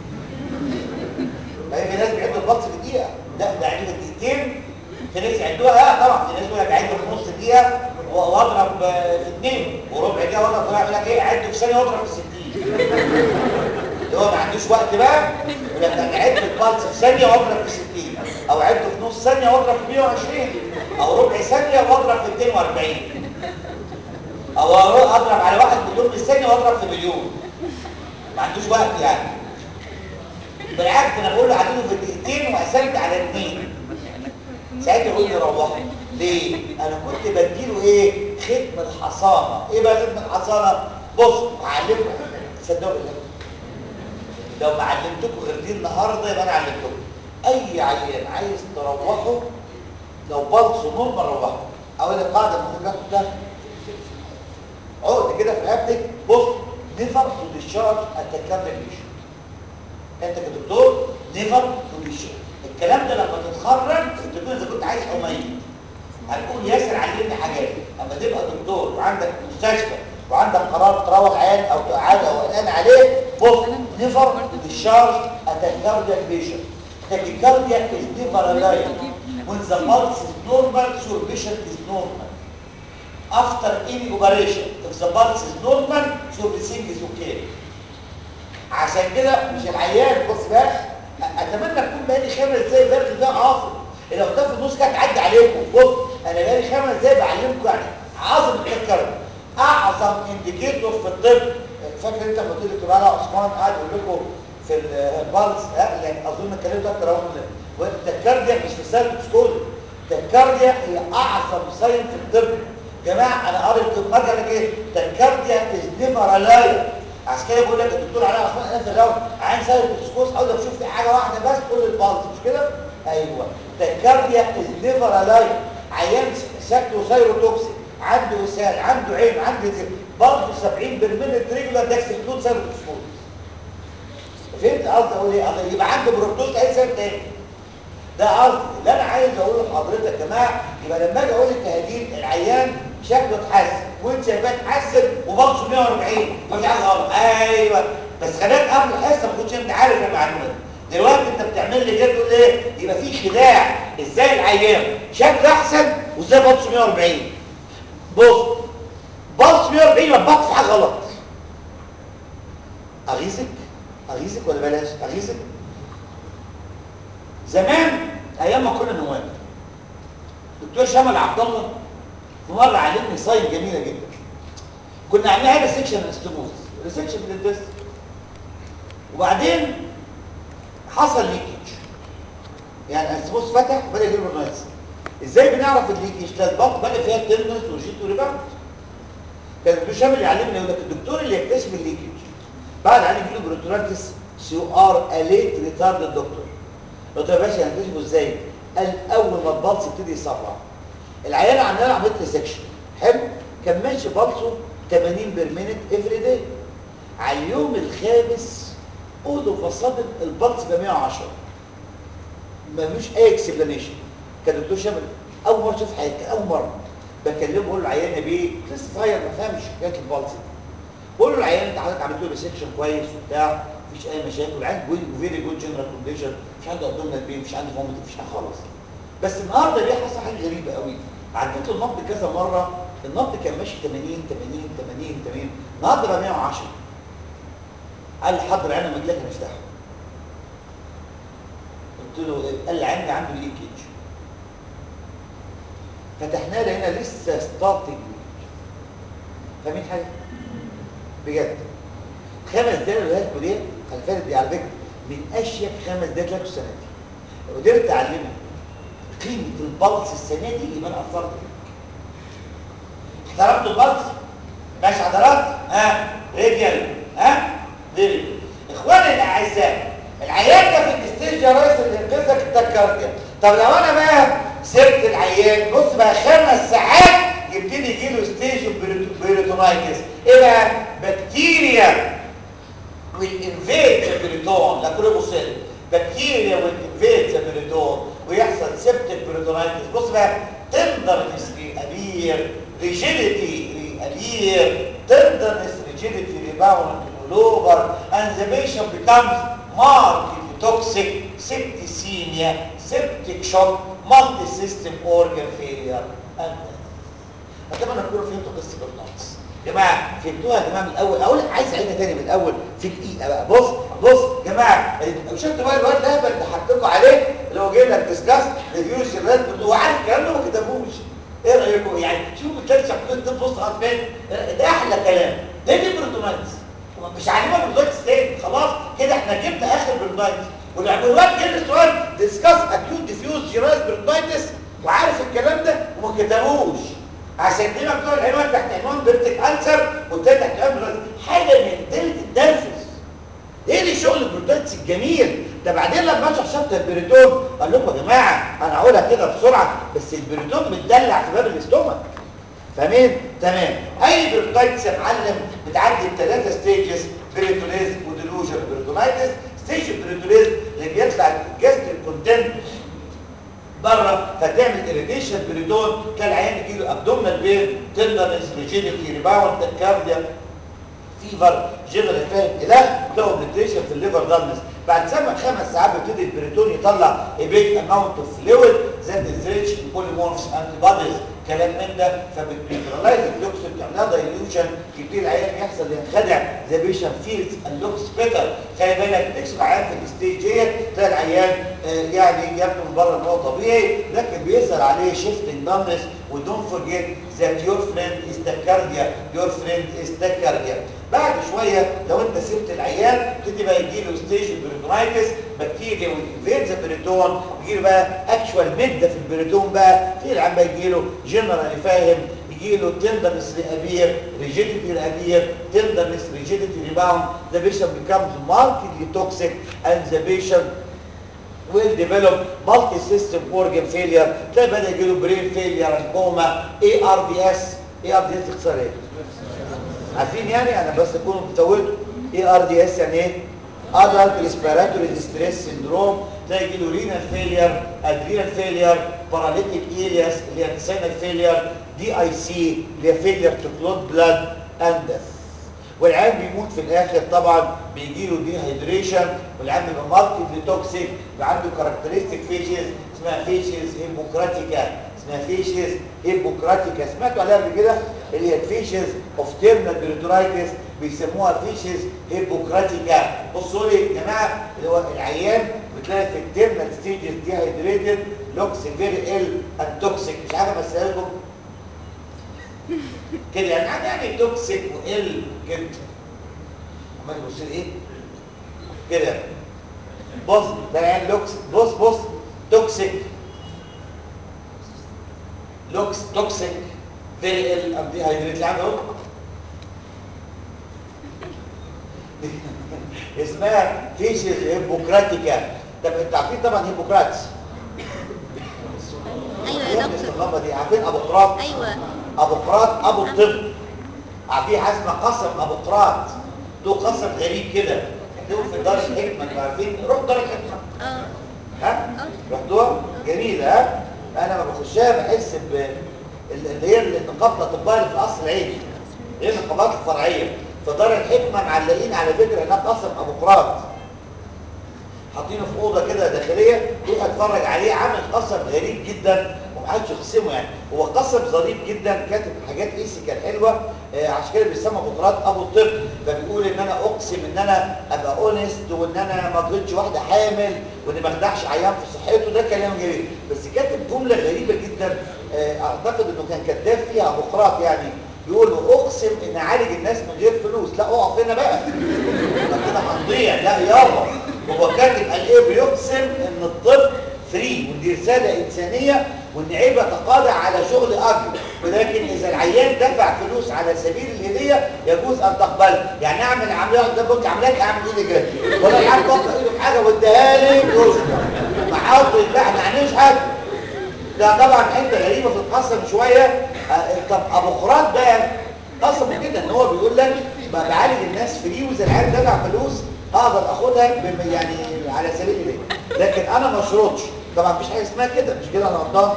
ما في ناس بيعدوا البلس في دقيقه لا ده عدوا دقيقتين في ناس يعدوها لا طبعا في ناس يقول لك عد في نص دقيقه واضرب في اثنين وربع دقيقه واضرب يقول لك ايه عد في ثانيه واضرب في 60 اللي هو ما عندوش وقت بقى يقول لك انا عد البلس في ثانيه واضرب في 60 او عد في نص ثانيه واضرب في 120 او ربع ثانيه واضرب في 240 او اضرب على واحد مليون في الثانيه واضرب في مليون ما عندوش وقت يعني بالعكس انا بقول له عدده في دقيقتين وقسمت على اثنين ساعتها يقول لي روحوا ليه انا كنت بديله ايه ختم الحصانه ايه بقى ختم الحصانه بص هعلمكم صدقوا بالله لو ما علمتكم غير دي النهارده يبقى انا علمتكم اي عيان عايز تروحه لو بلصه نورمال روحه اول قاعده المفروض ناخد ده عقد كده في رقبتك بص نيفر تو ديشارج اتكامل انت كدكتور نيفر تو ديشارج الكلام ده لما تتخرج تكون اذا كنت عايز حمايه هتقول ياسر علمني حاجات اما تبقى دكتور وعندك مستشفى وعندك قرار تروح عيان او تقعد او قلقان عليه بص نيفر ديشارج اتكاردياك بيشن tachycardia is never alive when the pulse is normal your patient is normal after any operation if the pulse is normal so everything is okay عشان كده مش العيان بص بقى اتمنى تكون بقالي خمس دقايق برغي ده عاصم لو ده في النص كانت تعدي عليكم بص انا بقالي خمس دقايق بعلمكم يعني عظم التذكره اعظم انديكيتور في الطب فاكر انت لما قلت لي على عثمان قاعد يقول لكم في البالز يعني اظن الكلام ده اكتر اهو التكارديا مش في السايتوسكول التكارديا هي اعظم ساين في الطب جماعه انا قريت مرجع لك ايه التكارديا از نيفر الايف عشان كده بقول لك الدكتور علاء عثمان انا في الاول عين سايتوسكوز عاوز اشوف في حاجه واحده بس تقول البالز مش كده ايوه التكارديا از نيفر الايف عيان شكله سايروتوكسيك عنده اسهال عنده عين عنده برضه 70 بالمينت ريجولار ده اكسكلود سايروتوكسيكوز فهمت قصدي اقول ايه يبقى عنده بروتوز اي سبب تاني ده قصدي اللي انا عايز اقوله لحضرتك يا جماعه يبقى لما اجي اقول التهديد العيان شكله اتحسن وانت شايفاه اتحسن وبطشه 140 مفيش حاجه غلط ايوه بس خليك قبل الحصه ما كنتش انت عارف المعلومه دي دلوقتي انت بتعمل لي كده تقول ايه يبقى في خداع ازاي العيان شكله احسن وازاي بطشه 140 بص بطش 140 يبقى بطش في حاجه غلط اغيظك اغيظك ولا بلاش اغيظك زمان ايام ما كنا نواب دكتور شمال عبد الله في مره علمني صايم جميله جدا كنا عاملين حاجه سيكشن انستموز ريسكشن للبس وبعدين حصل ليكج يعني الانستموز فتح وبدا يجيب الناس ازاي بنعرف الليكج ده البط بقى فيها تيرنس وجيت وريباوند كان الدكتور شامل يعلمنا يقول لك الدكتور اللي يكتشف الليكج بعد عن يجي له بروتونايتس سو ار اليت ريتارد الدكتور قلت له يا باشا هنكتشفه ازاي؟ قال اول ما البلس يبتدي يسرع العيان عندنا عمليه ريسكشن حلو كان ماشي بلسه 80 بير مينت افري داي على اليوم الخامس اول اوف صدم البلس ب 110 ملوش اي اكسبلانيشن كان الدكتور شامل اول مره اشوف حياتي كان اول مره بكلمه بقول له العيان بيه لسه صغير ما فهمش حكايه البلس دي بقول له العيان انت حضرتك عملت له ريسكشن كويس وبتاع مفيش اي مشاكل العيان فيري جود جنرال كونديشن مش عنده ابدومينال بين مش عنده فوميت مفيش حاجه خالص بس النهارده ليه حصل حاجه غريبه قوي عديت له النبض كذا مره النبض كان ماشي 80 80 80 80 النهارده بقى 110 قال لي حضر العين لما اجيلك هنفتحه قلت له إيه؟ قال لي عندي عنده ليكيج فتحناه لقينا لسه ستارتنج فاهمين حاجه بجد خمس دقايق اللي هاتكوا دي خلي بالك دي على فكره من اشيك خمس دقايق لك السنه دي لو قدرت اعلمك قيمه البلس السنه دي يبقى انا اثرت فيك احترمتوا البلس ماشي حضرات ها ريديال ها فيري اخواني الاعزاء العيان ده في الستيج يا ريس اللي ينقذك التكارديا طب لو انا بقى سبت العيان بص بقى خمس ساعات يبتدي يجي له ستيج بيريتونايتس ايه بقى بكتيريا والانفيد البريتون لا كله بص لي بكتيريا والانفيد البريتون ويحصل سيبتك بريتونايتس بص بقى تندرنس ريابير ريجيديتي ريابير تندرنس ريجيديتي ريباوند الاوفر and the patient becomes markedly toxic septicemia septic shock multi-system organ failure and اتمنى تكونوا فهمتوا قصه برنامج يا جماعه فهمتوها يا جماعه من الاول اقول عايز اعيدها تاني من الاول في دقيقه بقى بص بص يا جماعه شفت بقى الواد ده اللي ضحكتكم عليه اللي هو جايب لك ديسكاس ريفيوز الناس هو عارف الكلام ده ما كتبوش ايه رايكم يعني شوفوا الثلاث شابترين دول بص على فين ده احلى كلام ده دي برنامج مش عارفين برنامج تاني خلاص كده احنا جبنا اخر برنامج والواد جاب السؤال ديسكاس اكيوت ديفيوز جيراز برنامج وعارف الكلام ده وما كتبوش عشان كده مكتوب العنوان تحت عنوان بيرتك انسر والتاني تحت عنوان حاجه من دلة التنفس ايه اللي شغل البروتينز الجميل ده بعدين لما اشرح شرط البريتون قال لكم يا جماعه انا هقولها كده بسرعه بس البريتون متدلع في باب الاستومك فاهمين تمام اي بروتينز يا معلم بتعدي بثلاثه ستيجز بريتونيز وديلوجن بريتونايتس ستيج البريتونيز اللي بيطلع الجاستريك كونتنت بره فتعمل اريتيشن بريدون تلاقي العيان يجي له ابدومينال بين تندرنس ريجيديتي ريباوند كارديا فيفر جنرال فاهم الى تلاقوا اوبليتريشن في الليفر دارنس بعد سبع خمس ساعات بيبتدي البريتون يطلع بيج اماونت اوف فلويد ذات از ريتش ان بوليمورفز انتي بوديز كلام من ده فبتنيوترلايز التوكسين بتعملها دايليوشن يبتدي العيان يحصل ينخدع ذا بيشن فيلز اند لوكس بيتر خلي بالك تكشف عيان في الستيج ديت تلاقي العيان آه يعني يبدو من بره ان هو طبيعي لكن بيظهر عليه شيفتنج دامنس ودونت فورجيت ذات يور فريند از تاكارديا يور فريند از تاكارديا بعد شويه لو انت سبت العيان تبتدي بقى يجي له ستيج بريتونايتس بكتيريا والانفيرز بريتون يجي له بقى اكشوال مده في البريتون بقى في العيان بقى يجي له جنرال فاهم يجي له تندرنس ريابير ريجيديتي ريابير تندرنس ريجيديتي ريباوند ذا بيشن becomes markedly toxic and the patient will develop multi-system organ failure تلاقي بدأ يجي له brain failure كوما ARDS ARDS اختصار ايه؟ عارفين يعني انا بس اكونوا بتزودوا ARDS يعني ايه؟ adult respiratory distress syndrome تلاقي يجي له renal failure adrenal failure paralytic ileus اللي هي sinus failure DIC اللي هي failure to clot blood and death والعيان بيموت في الاخر طبعا بيجي له ديهايدريشن والعيان بيبقى ماركتلي توكسيك بيبقى عنده كاركترستيك فيشز اسمها فيشز هيبوكراتيكا اسمها فيشز هيبوكراتيكا سمعتوا عليها قبل كده اللي هي فيشز اوف تيرمينال بريتورايتس بيسموها فيشز هيبوكراتيكا بصوا لي يا جماعه اللي هو العيان بتلاقي في التيرمينال ستيجز ديهايدريتد لوكس فيري ال اند توكسيك مش عارف امثلها لكم كده يعني يعني توكسيك وال كده عمال يبص لي ايه كده بص ده يعني لوكس بص بص توكسيك لوكس توكسيك فيري ال ام دي هيدريت يعني اهو اسمها فيشز هيبوكراتيكا طب انتوا عارفين طبعا هيبوكراتس ايوه ايه يا دكتور الاستغرابه دي عارفين ابو قراط ايوه ابو قراط ابو الطب عارفين حاجه اسمها قسم ابو قراط له قسم غريب كده له في دار الحكمه انتوا عارفين روح دار الحكمه اه ها رحتوها جميله ها انا لما بخشها بحس ب ال- اللي هي النقابه الاطباء اللي في القصر العيني هي النقابات الفرعيه في دار الحكمه معلقين على فكره هناك قسم ابو قراط حاطينه في اوضه كده داخليه روح اتفرج عليه عامل قسم غريب جدا ومحدش يخصمه يعني هو قسم ظريف جدا كاتب حاجات ايسي كانت حلوه آه عشان كده بيسمى بقرات ابو الطب فبيقول ان انا اقسم ان انا ابقى اونست وان انا ما اضغطش واحده حامل وان ما اخدعش عيان في صحته ده كلام جميل بس كاتب جمله غريبه جدا آه اعتقد انه كان كذاب فيها ابو قراط يعني بيقول اقسم ان اعالج الناس من غير فلوس لا اقف هنا بقى احنا كده هنضيع لا يابا هو كاتب قال ايه بيقسم ان الطب فري ودي رساله انسانيه وان عيب يتقاضى على شغل اجر ولكن اذا العيان دفع فلوس على سبيل الهديه يجوز ان تقبلها يعني اعمل عمليه ده بنك عمليات اعمل ايدي كده ولا العيان بطل ايده في حاجه واديها لي يوسف محاوطه يتباع ما عنيش حاجه ده طبعا حته غريبه في القسم شويه آه، طب ابو قراط بقى قسمه كده ان هو بيقول لك ب- بعالج الناس فري واذا العيال دفع فلوس اقدر اخدها بم- يعني على سبيل الله لكن انا ما اشرطش طبعا مفيش حاجه اسمها كده مش كده انا غلطان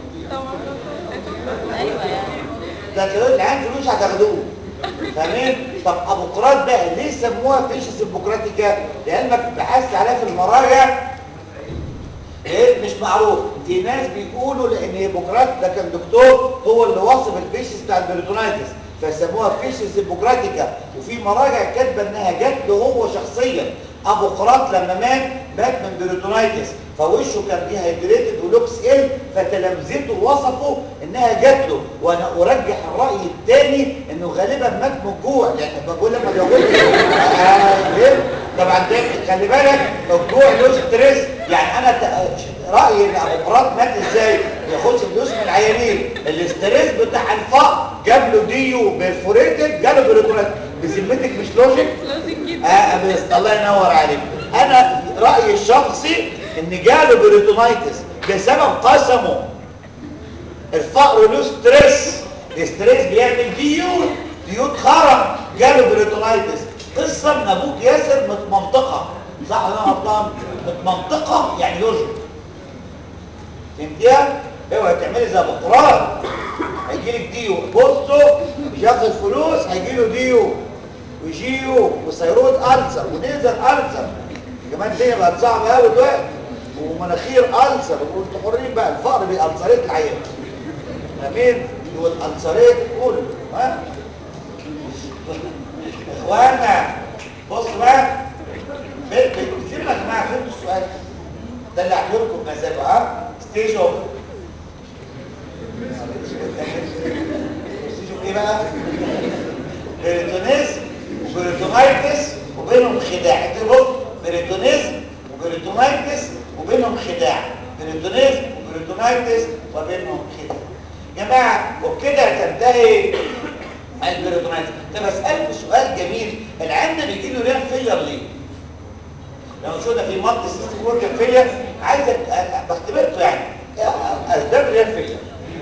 ايوه يعني ده انت لو العيال فلوس هتاخدوه فاهمين طب ابو قراط بقى ليه سموها فيشس البوكراتيكا لعلمك بحثت عليها في المراجع لقيت مش معروف في ناس بيقولوا لان هيبوكرات ده كان دكتور هو اللي وصف الفيشس بتاع البريتونايتس فسموها فيشس هيبوكراتيكا وفي مراجع كاتبه انها جات له هو شخصيا ابو قراط لما مات مات من بريتونايتس فوشه كان ديهايدريتد ولوكس ال فتلامذته وصفوا انها جات له وانا ارجح الراي الثاني انه غالبا مات من الجوع لان بقول لما بيقول طبعا ده خلي بالك الجوع له ستريس يعني انا ت- رايي ان ابو قراط مات ازاي ما ياخدش فلوس من العيانين الاستريس بتاع الفقر جاب له ديو بيرفوريتد جاله بريتونات بذمتك مش لوجيك اه بس الله ينور عليك انا رايي الشخصي ان جاله بريتونايتس بسبب قسمه الفقر له ستريس الاستريس بيعمل ديون ديون خرم جاله بريتونايتس قصه من ابوك ياسر متمنطقه صح ولا انا غلطان متمنطقه يعني لوجيك فهمتيها اوعى تعملي زي ابو قران هيجي لك ديو بصوا مش هياخد فلوس هيجي له ديو وجيو وسيروت ألسر ونيزل ألسر كمان الدنيا بقت صعبة قوي دلوقتي ومناخير ألسر وانتوا حرين بقى الفقر بألسريت العيان امين والألسريت كله ها اخوانا بصوا بقى فين فين يا جماعه فهمتوا السؤال ده اللي هعملكم مزاجه ها ستيج اوف ستيج اوف ايه بقى بريتونيزم وبريتونايتس وبينهم خداع انت بص بريتونيزم وبريتونايتس وبينهم خداع بريتونيزم وبريتونايتس وبينهم خداع جماعه وبكده تنتهي البريتونايتس طب اسالكم سؤال جميل العيان ده بيجي له ريال فيلر ليه لو شفنا في مالتي سيستم اورجن فيلر عايزك أ- بختبرته يعني اسباب الريال فيلر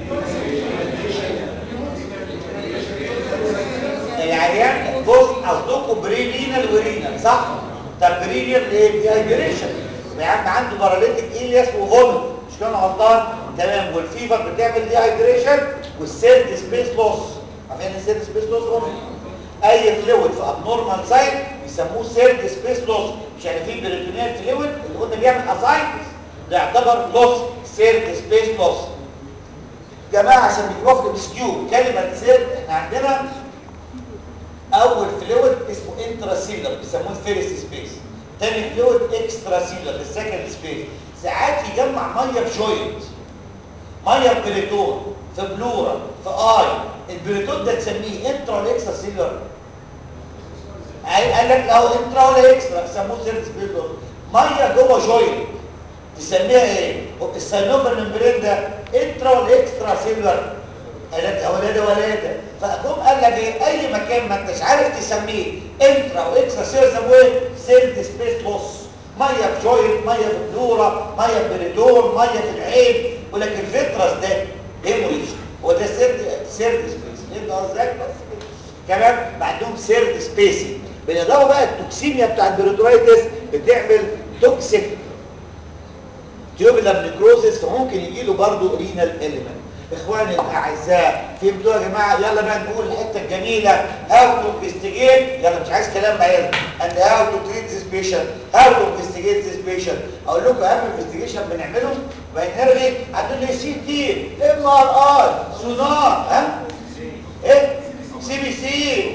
العيان بص قصدكم بريلينال ورينال صح طب بريلينال ايه ديهايدريشن يعني عنده باراليتيك ايلياس وفوميت مش كده أنا غلطان تمام والفيفر بتعمل ديهايدريشن والسيرد سبيس لوس عارفين ايه سيرد سبيس لوس اي فلويد في ابنورمال سايت بيسموه سيرد سبيس لوس مش يعني في بريتونيال فلويد اللي قلنا بيعمل اسايتس ده يعتبر لوس سيرد سبيس لوس جماعه عشان بيجيبوها في السكيو كلمه سيرد احنا عندنا اول فلويد اسمه انتراسيلر بيسموه الفيرست سبيس تاني فلويد اكسترا سيلر السكند سبيس ساعات يجمع ميه في جوينت ميه في بريتون في بلورا في اي البريتون ده تسميه انترا ولا اكسترا سيلر قال قال لك لو انترا ولا اكسترا سموه سيرد سبيس ميه جوه جوينت تسميها ايه السينوفر ممبرين ده انترا ولا اكسترا سيلر قالت ولاده ولاده فقوم قال لك ايه اي مكان ما انتش عارف تسميه انترا واكسترا سير يسموه ايه سيل سبيس لوس ميه في جوينت ميه في بلورا ميه في بريدور ميه في العين ولكن الفيترس ده هيموريج هو ده سيرد سيرد سبيس فهمت قصدي بس كده. كمان عندهم سيرد سبيسنج بالاضافه بقى التوكسيميا بتاع البريدورايتس بتعمل توكسيك تيوبولار نيكروزس فممكن يجي له برضه رينال اليمنت اخواني الاعزاء فهمتوا يا جماعه يلا بقى نقول الحته الجميله هاو تو انفستيجيت يلا مش عايز كلام معايا اند هاو تو تريت ذيس بيشنت هاو تو انفستيجيت ذيس بيشنت اقول لكم اهم انفستيجيشن بنعمله بنرغي هتقول لي سي تي ام ار اي سونار ها ايه سي بي سي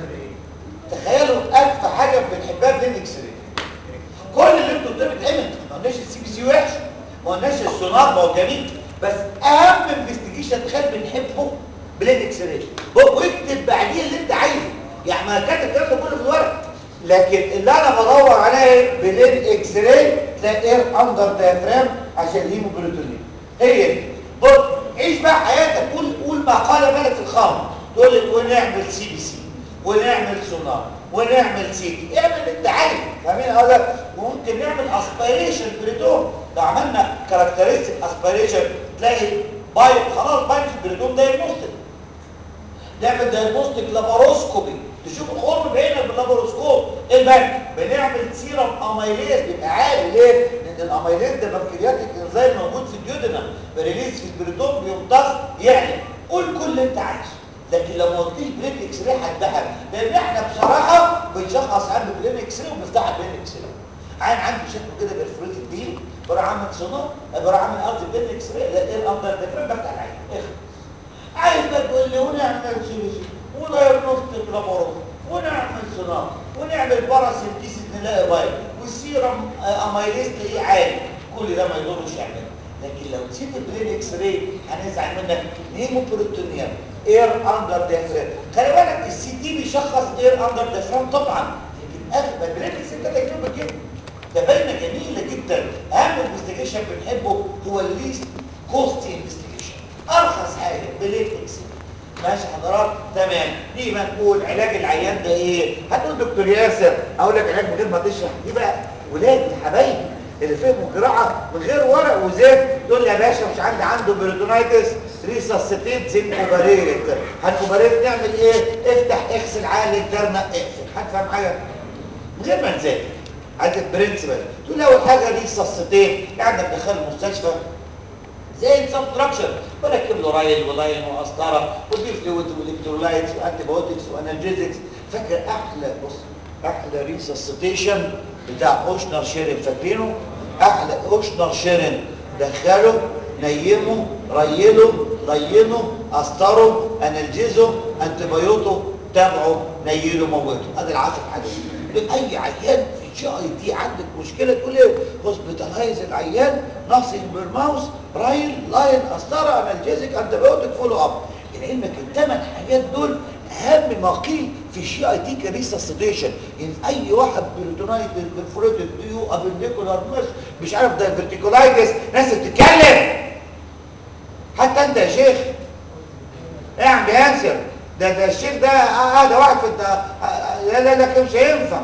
تخيلوا اكفى حاجه بنحبها في الاكس راي كل اللي انتوا قدامي اتعمل ما قلناش السي بي سي وحش ما قلناش السونار ما هو جميل بس اهم انفستيجيشن تخيل بنحبه بلين اكس راي واكتب بعديه اللي انت عايزه يعني ما كاتب الكلام ده كله في الورق لكن اللي انا بدور عليه بلين اكس راي تلاقي اير اندر دايفرام عشان الهيموجلوبين هي دي بص عيش بقى حياتك قول قول ما قال بالك في الخمر تقول لي ونعمل سي بي سي ونعمل سونار ونعمل سيتي اعمل اللي انت عايزه فاهمين هذا وممكن نعمل اسبيريشن بريدوم لو عملنا كاركترستيك اسبيريشن تلاقي باي خلاص باي في البريدوم دايجنوستيك نعمل دايجنوستيك لاباروسكوبي تشوف الخرم بعينك باللاباروسكوب ايه الباقي بنعمل سيرم اميليز بيبقى عالي ليه لان الاميليز ده بنكرياتيك انزيم موجود في الديودنا بريليز في البريدوم بيمتص يعلى قول كل اللي انت عايزه لكن لو ما قلتليش برين اكس راي هتبهر لان احنا بصراحه بنشخص عنده برين اكس راي وبنفتح برين اكس راي عين عندي شكله كده برفوريت دي بروح اعمل سونار بروح اعمل قصدي برين اكس راي لا ايه الاندر ديفرنت بفتح العين اخر عايز بقى تقول لي ونعمل سي بي سي ونايرنوستيك لابورو ونعمل سونار ونعمل باراسينتيسيس نلاقي بايل والسيرم اميليز تلاقيه عالي كل ده ما يضرش يعمله لكن لو نسيت البرين اكس راي هنزعل منك نيموبروتونيوم اير اندر ديافرام خلي بالك السي تي بيشخص اير اندر ديافرام طبعا لكن اغلب البرين اكس راي ده يكتب كده ده باينه جميله جدا اهم انفستيجيشن بنحبه هو الليست كوست انفستيجيشن ارخص حاجه برين اكس راي ماشي حضرات تمام نيجي بقى نقول علاج العيان ده ايه هتقول دكتور ياسر اقول لك علاج من غير ما تشرح دي بقى ولاد حبايبي اللي فهموا جراحه من غير ورق وزيت تقول لي يا باشا مش عندي عنده بيريتونايتس ريساسيتيت زنكوباريت هنكوباريت نعمل ايه افتح اغسل عالج درنا اقفل هتفهم حاجه من غير ما نذاكر عندك برنسبل تقول لي اول حاجه ريساسيتيت يعني بندخله المستشفى زي السبتراكشن بركب له رايل ولاين وقسطره ودي فلويد والكترولايتس وانتي بايوتكس وانالجيزكس فاكر احلى بص احلى ريساسيتيشن بتاع اوشنر شيرين فاكرينه احلى اوشنر شيرين دخله نيمه ريله لينه قسطره انالجيزه انتي بايوتو تابعه نيله موته ادي العشر حاجات اي عيان في جي اي تي عندك مشكله تقول ايه هوسبيتالايز العيان ناصين بالماوس رايل لاين قسطره انالجيزك انتي بايوتيك فولو اب لعلمك الثمان حاجات دول اهم ما قيل في الجي اي تي كريساسيتيشن يعني اي واحد بيرتونايتس بالفروتيك ديو ابنديكولار مش مش عارف ده فيرتيكولايتس ناس بتتكلم حتى انت يا شيخ ايه يا عم ياسر ده ده الشيخ ده اه ده واحد في الت... لا لا لا مش هينفع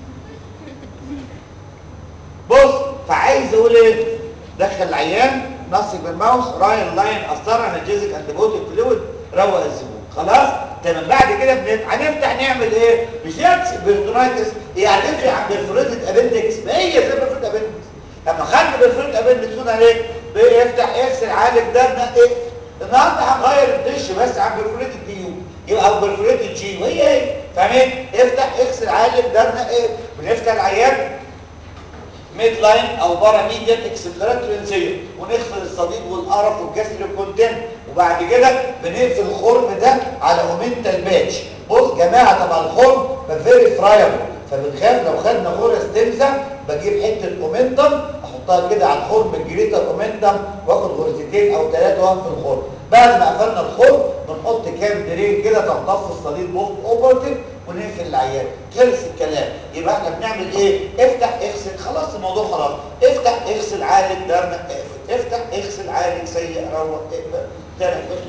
بص فعايز اقول ايه دخل العيان نصك بالماوس راين لاين قسطره انالجيزك انتيبيوتيك فلويد روق الزبون خلاص تمام بعد كده بنت... هنفتح نعمل ايه مش نفس بيرتونايتس يعني هتفرق عن بيرفوريتد ابندكس ما هي زي بيرفوريتد ابندكس لما خدنا بيرفوريتد ابندكس قلنا عليه بيفتح يغسل عالج ده ايه النهارده هنغير الدش بس عن بيرفوريتد ديو يبقى بيرفوريتد جي وهي هي فاهمين افتح اغسل عالج ده ايه بنفتح العيان ميد لاين او بارا ميديان اكسبلوراتوري ونغسل الصديد والقرف والجسر الكونتين وبعد كده بنقفل الخرم ده على اومنتال باتش بص جماعه طبعا الخرم فيري فرايبل فبنخاف لو خدنا غرة ستنزا بجيب حته اومنتم احطها كده على الخرم الجريتر اومنتم واخد غرزتين او ثلاثه واقف في الخرم بعد ما قفلنا الخرم بنحط كام درين كده تمتص الصديد بوست اوبرتيف ونقفل العيان خلص الكلام يبقى احنا بنعمل ايه افتح اغسل خلاص الموضوع خلاص افتح اغسل عالج درنا اقفل افتح اغسل عالج سيء روق اقفل تاني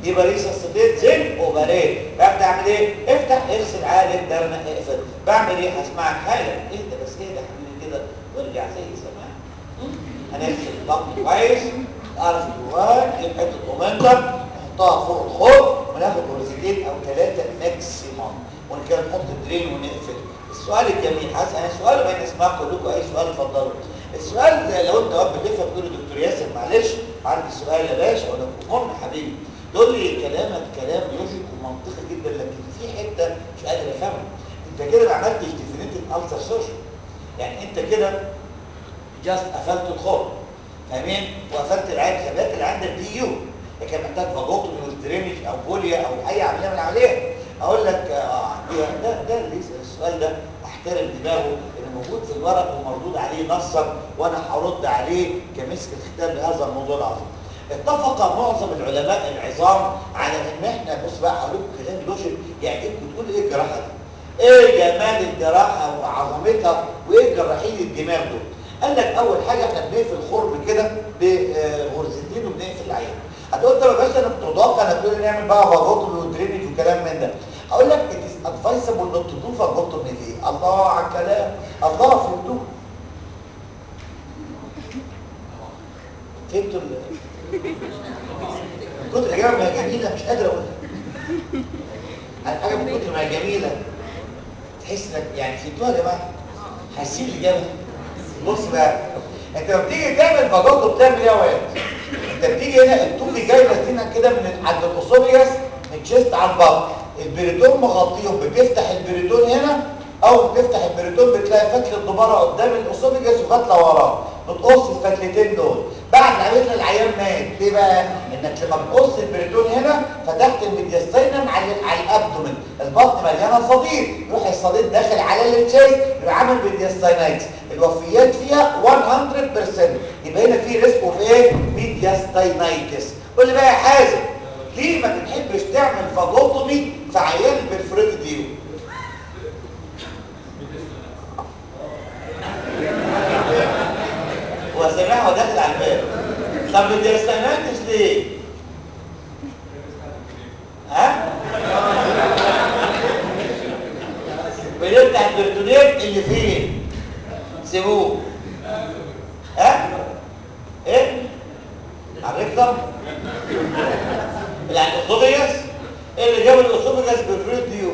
يبقى ريسسيتيت زين اوبريت ببدا اعمل ايه افتح اغسل عادي درنا اقفل بعمل ايه هسمعك حالا اهدى بس اهدى يا حبيبي كده وارجع زي زمان هنغسل البطن كويس اعرف جواك نجيب حته اومنتر نحطها فوق الخوف وناخد غرزتين او ثلاثه ماكسيموم ونكده نحط الدرين ونقفل السؤال الجميل هسال سؤال بين اسمعوا كلكم اي سؤال اتفضلوا السؤال ده لو انت واد بتفهم تقول له دكتور ياسر معلش عندي سؤال يا باشا اقول لك امرنا حبيبي تقول لي كلامك كلام لوجيك ومنطقي جدا لكن في حته مش قادر افهمها انت كده ما عملتش ديفينيتيف السر سيرجن يعني انت كده جاست قفلت الخط فاهمين وقفلت العين خبات اللي عندك دي يو لكن محتاج فاجوتومي والدرينج او بوليا او اي عمليه من العمليات اقول لك اه ده ده اللي يسال السؤال ده احترم دماغه اللي موجود في الورق ومردود عليه نصا وانا هرد عليه كمسك الختام بهذا الموضوع العظيم اتفق معظم العلماء العظام على ان احنا بص بقى هقول لكم كلام لوجيك يعجبكم تقول ايه الجراحه دي؟ ايه جمال الجراحه وعظمتها وايه جراحين الدماغ دول؟ قال لك اول حاجه احنا بنقفل الخرم كده بغرزتين وبنقفل العين هتقول طب يا باشا انا بتضاف انا بتقول نعمل بقى فاجوتومي ودرينج وكلام من ده اقول لك ات از ادفايسبل نوت تو دو فاجوتومي ليه الله على الكلام الله فهمتوه فهمتوا كنت الاجابه ما هي جميله مش قادر اقولها حاجه من كتر ما هي جميله تحس انك يعني فهمتوها يا جماعه حاسين الاجابه بص بقى انت لما بتيجي تعمل فاجوتو بتعمل ايه يا واد انت بتيجي هنا الطوفي جاي ماسكينها كده من عند الاوسوبياس من الشيست على البطن البريتون مغطيهم بتفتح البريتون هنا اول ما تفتح البريتون بتلاقي فتله الدباره قدام الاوسوفيجاس وفتله وراه بتقص الفتلتين دول بعد ما عرفنا العيان مات ليه بقى انك لما بتقص البريتون هنا فتحت الميدياستينم على على الابدومن البطن مليانه صديد يروح الصديد داخل على التشيست يبقى عامل ميدياستينايتس الوفيات فيها 100% يبقى هنا في ريسك اوف ايه ميدياستينايتس قول لي بقى يا حازم ليه ما بتحبش تعمل فاجوتومي في عيان البرفوريت ديو هو سامعها وداخل على الباب طب ميدياستينايتس ليه ها بنفتح البرتونيت اللي فين سيبوه ها ايه عرفتم يعني الاوسوفيجاس ايه اللي جاب الاوسوفيجاس بالفريد ديو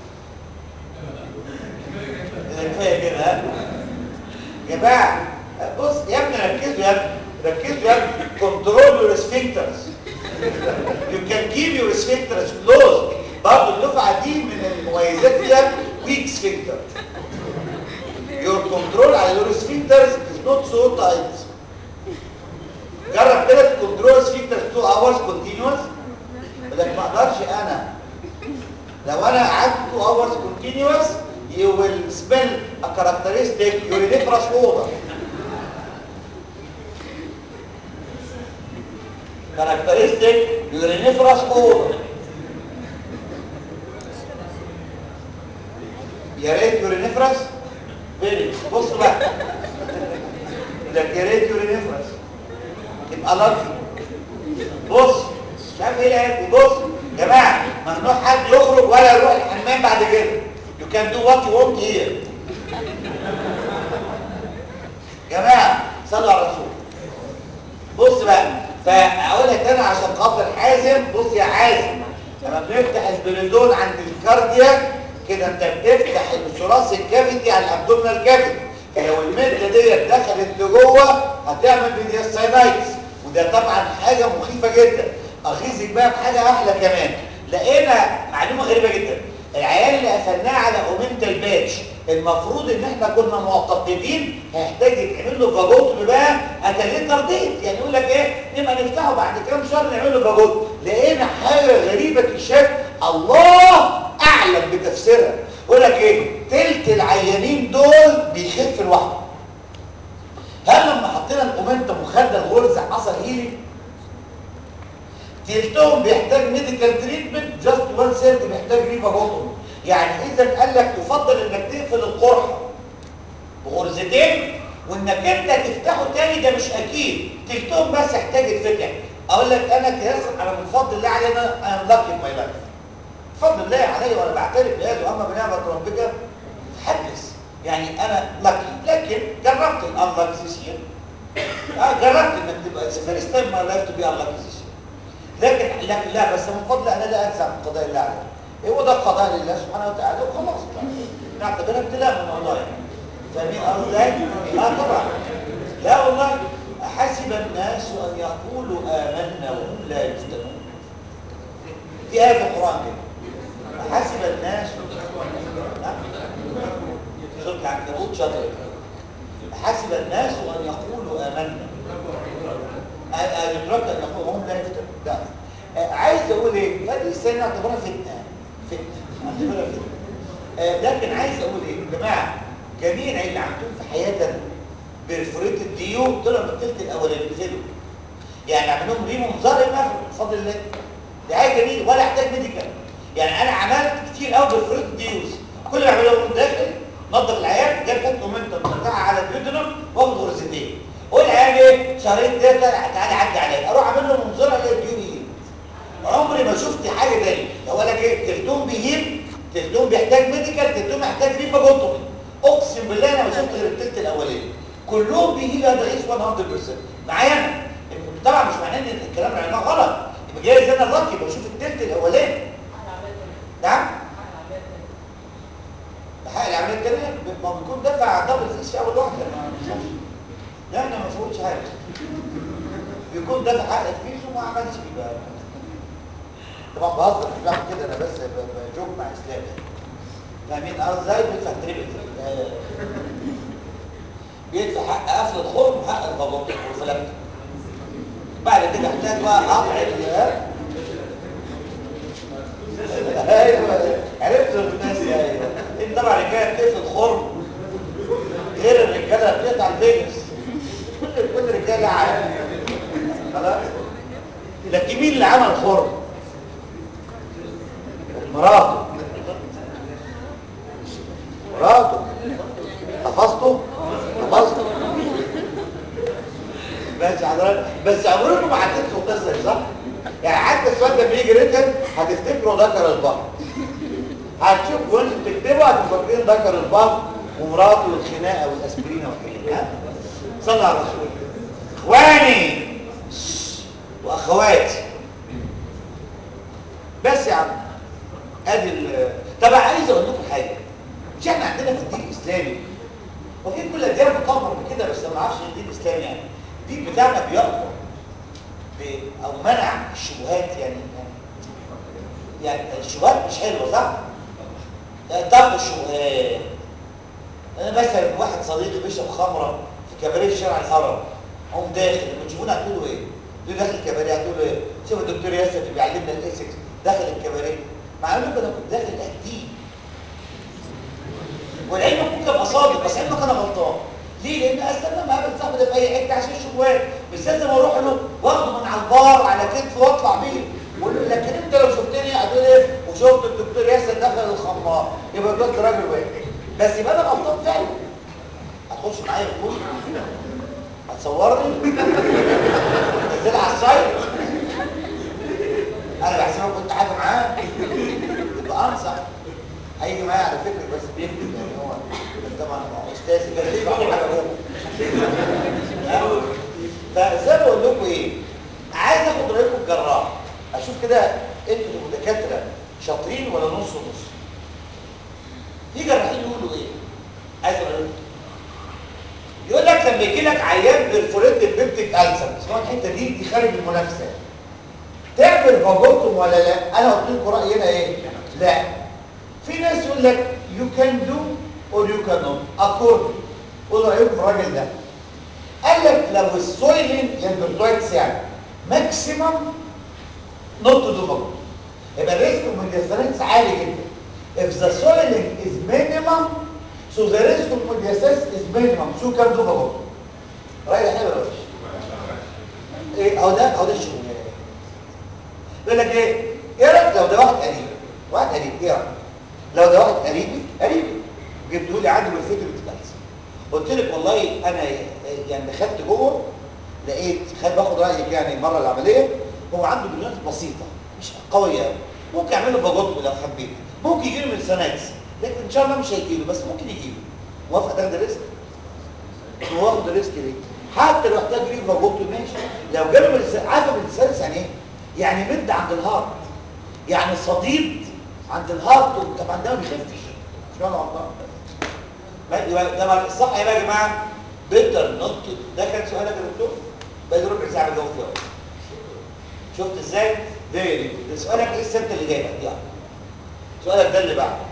إذا كفايه كده ها جماعه بص يا ابني ركزوا يا ابني ركزوا يا ابني كنترول يور سفنكترز يو كان كيب يور سفنكترز كلوز برضه الدفعه دي من المميزات فيها ويك سفنكتر your control على your sphincters is not so tight جرب كده تكنترول sphincters 2 hours continuous لك ما اقدرش انا لو انا قعدت 2 hours continuous you will smell a characteristic uriniferous odor characteristic uriniferous odor يا ريت يورينيفرس فيري بص بقى لك يا ريت يورينيفرس يبقى لطفي بص مش عارف ايه العيال دي بص يا جماعه ممنوع حد يخرج ولا يروح الحمام بعد كده you can do what you want here جماعه صلوا على الرسول بص بقى فاقول لك انا عشان خاطر حازم بص يا حازم لما بنفتح البريدون عند الكاردياك كده انت بتفتح الثراث الكافيتي على الابدومينال كافيتي فلو الماده ديت دخلت لجوه هتعمل ميدياستاينايتس وده طبعا حاجه مخيفه جدا اغيظك بقى بحاجه احلى كمان لقينا معلومه غريبه جدا العيال اللي قفلناه على اومنتال باتش المفروض ان احنا كنا معتقدين هيحتاج يتعمل له فاجوتومي بقى اتليه ترديد يعني يقول لك ايه نبقى نفتحه بعد كام شهر نعمل له فاجوتومي لقينا حاجه غريبه الشكل الله اعلم بتفسيرها يقول لك ايه تلت العيانين دول بيخف لوحده هل لما حطينا الاومنتم وخدنا الغرزه حصل هيلينج تلتهم بيحتاج ميديكال تريتمنت جاست وان سيرت بيحتاج ريفا بوتومي يعني اذا قال لك يفضل انك تقفل القرحه بغرزتين وانك انت تفتحه تاني ده مش اكيد تلتهم بس يحتاج يتفتح اقول لك انا كياسر انا من فضل الله علي انا انا لاكي ماي لايف بفضل الله علي وانا بعترف بهذا واما بنعمه ربك حدث يعني انا لاكي لكن جربت الانلاكي سيشن اه جربت انك تبقى فيرست تايم ماي لايف تو بي انلاكي سيشن لكن لكن لا بس من فضل انا لا انسى من قضاء الله عليه هو ده قضاء لله سبحانه وتعالى وخلاص نعتبرها ابتلاء من الله يعني فاهمين قصدي اه طبعا لا والله حسب الناس ان يقولوا امنا وهم لا يفتنون في ايه في القران كده حسب الناس سوره العنكبوت شاطر حسب الناس ان يقولوا امنا يترك ان يقولوا وهم لا يفتنون لا عايز اقول ايه هذه السنه اعتبرها فتنه فتنه اعتبرها فتنه آه لكن عايز اقول ايه يا جماعه جميع اللي عندهم في حياتنا برفوريت الديو طلعوا من الثلث الاولاني نزلوا يعني عملوا لهم ريمو مظهر ما بفضل الله دي حاجه جميله ولا احتاج ميديكال يعني انا عملت كتير قوي برفوريت الديوز كل اللي عملوه من داخل نظف العيان جاب خد مومنتم مرتاحه على البيودنم واخد غرزتين قول عيان ايه شهرين ثلاثه تعالى عدي عليا اروح اعمل له منظره الاقي الديو بيهيل عمري ما شفت حاجه تاني لو قال لك ايه تلتهم بيهيل تلتهم بيحتاج ميديكال تلتهم محتاج ريفاجوتومي اقسم بالله انا ما شفت غير الثلث الاولاني كلهم بيجي هذا العيش 100% معايا انا طبعا مش معناه ان الكلام اللي عملناه غلط يبقى جايز انا لاكي بشوف الثلث الاولاني نعم حق العمليه الثانيه ما بيكون دافع دبل فيس في اول واحده ما بيشوفش لا انا ما فوتش حاجه بيكون دافع حق الفيس وما عملش بقى طبعا بهزر مش بعمل كده انا بس بجوك مع اسلام فاهمين ازاي بيدفع تريبل بيدفع حق قفل الخرم وحق الغضب والفلكت بعد كده احتاج بقى قطع ايوه عرفت الناس ايوه انت طبعا الرجاله بتقفل خرم غير الرجاله بتقطع الفيجاس كل كل رجاله عارف خلاص لكن مين اللي عمل خرم مراته مراته حفظته حفظته ماشي حضرتك بس عمركم ما هتنسوا القصه دي صح يعني حتى السؤال ده بيجي ريتن هتفتكروا ذكر البحر هتشوف وانتوا بتكتبوا هتبقوا فاكرين ذكر البحر ومراته والخناقه والاسبرين والحاجات ها صلى على الرسول اخواني واخواتي بس يا عم ادي طب عايز اقول لكم حاجه مش احنا عندنا في الدين الاسلامي وفي كل الاديان بتطبق بكده بس ما اعرفش الدين الاسلامي يعني الدين بتاعنا بيأمر او منع الشبهات يعني يعني الشبهات مش حلوه صح؟ طب الشبهات انا مثلا واحد صديقي بيشرب خمره في كباريه في شارع الهرم هم داخل لما تشوفونا هتقولوا ايه؟ تقولوا داخل الكباريه هتقولوا ايه؟ شوف الدكتور ياسر اللي بيعلمنا الاسكس داخل الكباريه مع انه انا كنت داخل اهديه والعلم ممكن ابقى صادق بس علمك انا غلطان ليه؟ لان استنى ما قابل صاحبي ده في اي حته عشان شبهات مش لازم اروح له واخده من على البار على كتفه واطلع بيه لكن انت لو شفتني هتقول ايه وشفت الدكتور ياسر دخل الخمار يبقى ده راجل واحد بس يبقى انا غلطان فعلا هتخش معايا الكل هتصورني تنزل على السايت انا بحسبك كنت حاجه معاه يبقى انصح هيجي معايا على فكره بس بيكتب يعني هو طبعا استاذ كده يسمع حاجه هو فزي ما بقول لكم ايه عايز اخد رايكم الجراح اشوف كده انتوا دكاتره شاطرين ولا نص ونص في جراحين يقولوا ايه عايز اقول لكم يقول لك لما يجي لك عيان برفوريتد بيبتيك ألسر اسمها الحته دي دي خارج المنافسه تعمل فاجوتوم ولا لا انا قلت لكم رايي هنا ايه لا في ناس يقول لك يو كان دو اور يو كان نوت اكورد قول رايكم في الراجل ده قال لك لو السويلين للبرتويتس يعني ماكسيمم نوت تو دو فاجوتوم يبقى الريسك من الديفرنس عالي جدا if the soiling is minimum so the risk of mediasis is minimum so can do فاجوتوم راي حلو ولا وحش ايه اهو ده اهو ده الشغل يقول لك ايه ايه رايك لو ده واحد قريب واحد قريب ايه رايك لو ده واحد قريبي قريبي جبته لي عنده بالفيديو بتتكلم قلت لك والله انا يعني دخلت جوه لقيت خلي باخد رايك يعني المره العمليه هو عنده بليونات بسيطه مش قويه قوي ممكن يعمل له باجوت لو حبيت ممكن يجي له من سناتس لكن ان شاء الله مش هيجي له بس ممكن يجي له موافق تاخد ريسك هو واخد ريسك ليه حتى لو احتاج ريف باجوت ماشي لو جاله من الس- عارفه من السادس يعني ايه يعني مد عند الهارت يعني صديد عند الهارت طبعا ده ما بيخفش مش معنى غلطان ما- يبقى ده ما- الصح يا جماعه بيتر نوت ده كان سؤالك يا دكتور بقى لي ربع ساعه بجاوب فيه أهو. شفت ازاي فيري ده سؤالك لسه انت اللي جايبك يعني سؤالك ده اللي بعده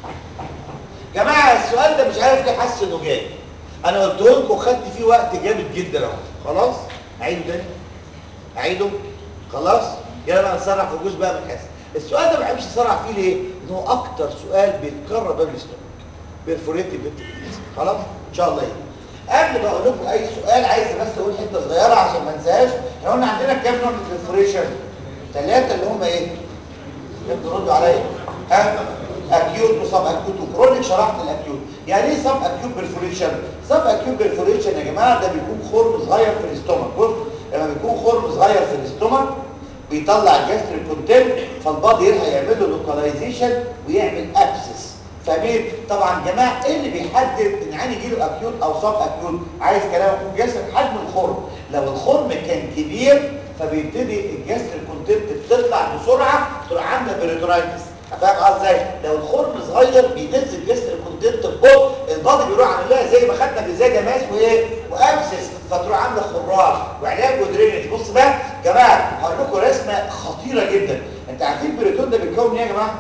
جماعه السؤال ده مش عارف ليه حاسس انه جاي انا قلت لكم خدت فيه وقت جامد جدا اهو خلاص اعيده تاني اعيده خلاص يلا بقى نسرع في الجزء بقى من الحاسب السؤال ده ما بحبش اسرع فيه ليه ان هو اكتر سؤال بيتكرر باب الاستومك بيرفوريتي بيبتيكليز خلاص ان شاء الله يجي قبل ما اقول لكم اي سؤال عايز بس اقول حته صغيره عشان ما انساهاش احنا قلنا عندنا كام نوع من البرفوريشن ثلاثه اللي هم ايه يبدو ردوا عليا ها اكيوت وسب اكيوت وكرونيك شرحت الاكيوت يعني ايه سب اكيوت برفوريشن سب اكيوت برفوريشن يا جماعه ده بيكون خرم صغير في الاستومك بص لما بيكون خرم صغير في الاستومك بيطلع الجاستريك كونتنت فالبادي يلحق يعمل له لوكاليزيشن ويعمل ابسس فاهمين طبعا يا جماعه ايه اللي بيحدد ان عين يجي له اكيوت او سب اكيوت عايز كلام يكون جسر حجم الخرم لو الخرم كان كبير فبيبتدي الجسر الكونتنت بتطلع بسرعه تروح عامله بريتورايتس فاهم قصدي ازاي لو الخرم صغير بينزل جسر الكونتنت ببطء البادي بيروح عامل لها زي ما خدنا في زي ماس وايه وابسس فتروح عامله خراج وعلاج ودرينج بص بقى يا جماعه هقول لكم رسمه خطيره جدا انت عارفين البريتون ده بيتكون ايه يا جماعه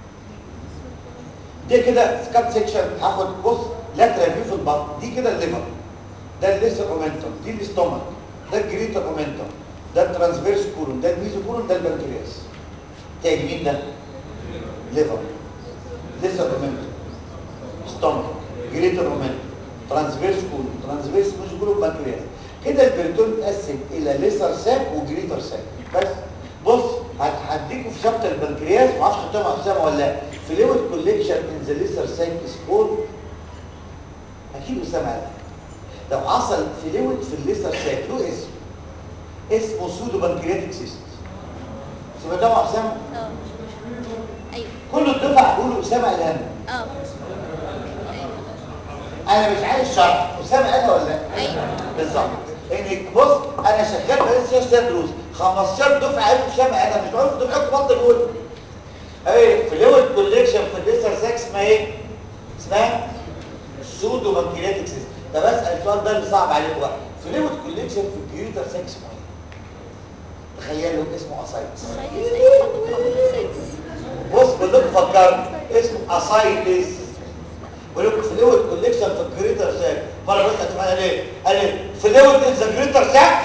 دي كده سكات سيكشن هاخد بص لاترال فيو في البطن دي كده الليفر ده الليسر اومنتوم دي الاستومك ده الجريتر اومنتوم ده الترانسفيرس كولون ده الميزو كولون ده البنكرياس تاني مين ده ليفر ليسر اومنتوم ستومك جريتر اومنتوم ترانسفيرس كولون ترانسفيرس ميزو كولون بنكرياس كده البريتون اتقسم الى ليسر ساك وجريتر ساك بس بص هديكوا في شابتر البنكرياس ما اعرفش خدتها مع اسامه ولا لا فلويد كوليكشن ان ذا ليسر ساك از كولد اكيد اسامه قال لو حصل فلويد في الليسر ساك له اسم اسمه سودو بنكرياتيك سيست سمعتها مع اسامه اه ايوه كل الدفعه بيقولوا اسامه قالها اه ايوه انا مش عايز شرح اسامه قالها ولا لا ايوه بالظبط ان بص انا شغال بقالي 16 دروس 15 دفعه قالوا اسامه قالها مش معروف دفعه بطل يقول ايه فلويد كوليكشن في الليسر ساك اسمها ايه اسمها سودو بنكرياتيك سيست طب اسال السؤال ده اللي صعب عليكم بقى فلويد كوليكشن في الجيوتر ساك اسمه ايه تخيلوا اسمه اسايتس سايتس ايوه كنت بقول سايتس بص كلكم فكروا اسمه اسايتس بقول لكم فلويد كوليكشن في الجريتر ساك مره بس هتسمعها ليه قال لي فلويد ان ذا جريتر ساك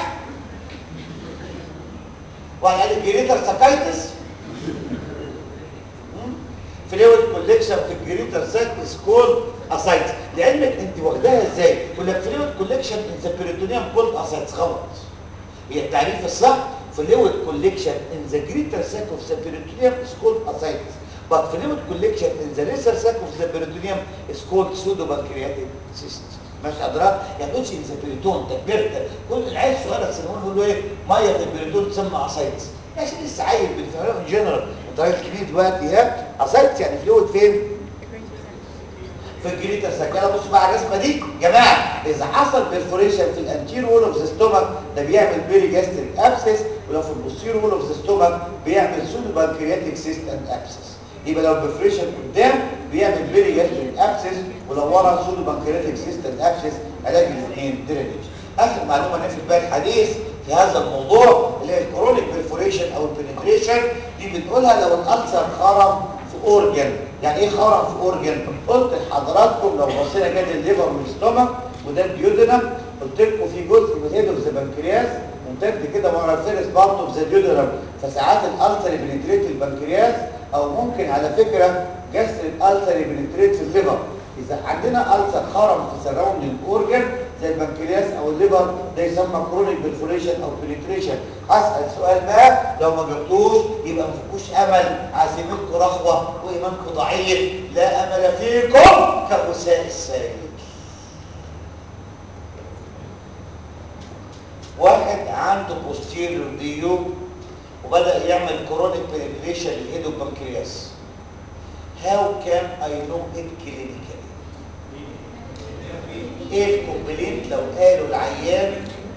وقال لي جريتر ساكايتس فلويد كوليكشن في الجريتر ساك از كولد اسايتس لعلمك انت واخداها ازاي يقول لك فلويد كوليكشن ان ذا بيريتونيوم كولد اسايتس غلط هي التعريف الصح fluid collection in the greater sac of the peritoneum is called ascites but fluid collection in the lesser sac of the peritoneum is called pseudopancreatic cyst ماشي حضرتك يعني تقولش ان ذا بريتون ده كبرت كل العيال الصغيره السنون يقول له ايه ميه في البريتون تسمى اسايتس عشان لسه عيل بالفعل ان جنرال انت راجل كبير دلوقتي ها اسايتس يعني فلويد فين في الجريتر ساكالا بصوا بقى على الرسمه دي جماعه اذا حصل بيرفوريشن في الانتير وول اوف ذا ستومك ده بيعمل بيري جاستريك ابسس ولو في البوستير وول اوف ذا ستومك بيعمل سودو بانكرياتيك سيست اند ابسس يبقى لو بيرفوريشن قدام بيعمل بيري جاستريك ابسس ولو ورا سودو بانكرياتيك سيست اند ابسس علاج الاثنين درينج اخر معلومه نقفل بقى الحديث في هذا الموضوع اللي هي الكرونيك بيرفوريشن او البنتريشن دي بنقولها لو الالسر خرم في اورجن يعني ايه خرم في اورجن قلت لحضراتكم لو بصينا كده الليفر والستومك وده الديودنم قلت لكم في جزء من هيد اوف ذا بنكرياس ممتد كده ورا الفيرس بارت اوف ذا ديودنم فساعات الالسر بنتريت في البنكرياس او ممكن على فكره جسر الالسر بنتريت في الليفر اذا عندنا السر خرم في سراوندنج اورجن زي البنكرياس او الليفر ده يسمى كرونيك بيرفوريشن او بنتريشن هسال سؤال بقى لو ما جبتوش يبقى ما فيكوش امل عزيمتكم رخوه وايمانكم ضعيف لا امل فيكم كغثاء السائل واحد عنده posterior ديو وبدأ يعمل chronic penetration للهيد والبنكرياس how can I know it clinically ايه الكومبلينت لو قالوا العيان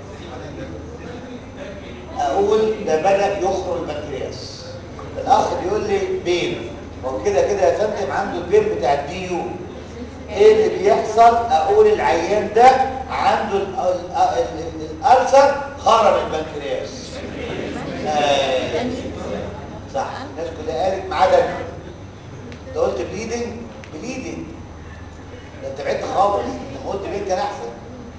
اقول ده بدأ يخرج البنكرياس الاخ بيقول لي بين هو كده كده يا فندم عنده البين بتاع الديو ايه اللي بيحصل اقول العيان ده عنده ال- ال- ال- الالسر خرم البنكرياس آه. صح الناس كلها قالت ما عدا أنا. انت قلت بليدنج بليدنج ده انت بعدت خالص لما قلت بليد كان احسن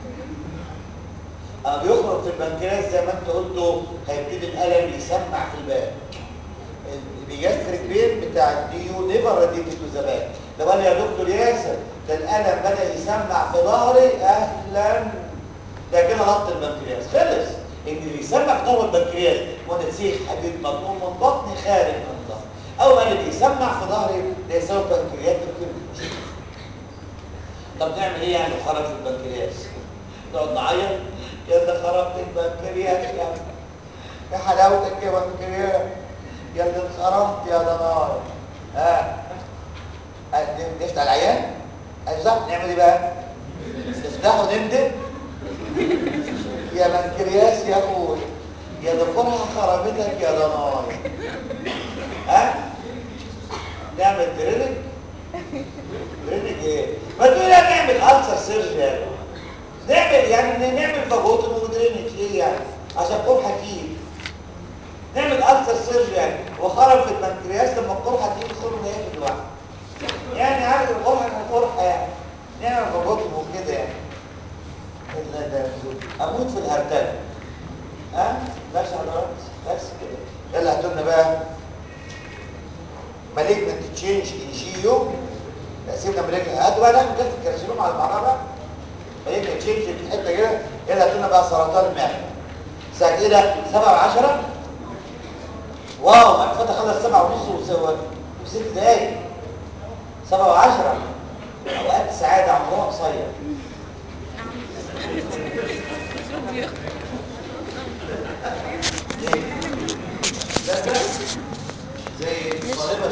اه بيخرج في البنكرياس زي ما انت قلته هيبتدي الالم يسمع في الباك البيجاستريك بين بتاع الديو نيفر ريديتي تو ذا باك ده قال لي يا دكتور ياسر ده الالم بدا يسمع في ظهري اهلا ده كده ضغط البنكرياس خلص ان اللي يسمع في ظهر البنكرياس وانا سيخ حديد مطلوب من بطني خارج من الظهر او ما اللي بيسمع في ظهري ده يسمى بنكرياس طب نعمل ايه يعني لو خرج في البنكرياس نقعد نعيط يا ده خربت البنكرياس يا يا حلاوتك يا بنكرياس يا ده انخرمت يا ده نار ها آه، نفتح العيان ايوه صح نعمل ايه بقى نفتحه ونندب يا بنكرياس يا اخوي يا ده فرحه خربتك يا ده نار ها نعمل درينج درينج ايه ما تقول لا نعمل السر سيرجري يعني نعمل يعني نعمل فاجوتن ودرينج ايه يعني عشان قرحه تيجي نعمل السر سيرجري يعني وخرم في البنكرياس لما القرحه تيجي خرم يقفل لوحده يعني عارف القرحه كان قرحه يعني نعمل فاجوتن وكده يعني لا ده اموت في الهرتله ها بس حضرتك بس كده يلا هاتوا لنا بقى مالجنت تشينج ان جي يو لا سيبنا مالجنت هاتوا بقى ناخد كده الكرسيلوم على بعضها بقى مالجنت تشينج في الحته كده يلا هاتوا لنا بقى سرطان المعده الساعه كده 7 و10 واو ما فات خلص 7 ونص وست دقايق 7 و10 اوقات سعاده عمرها قصير زي طالبة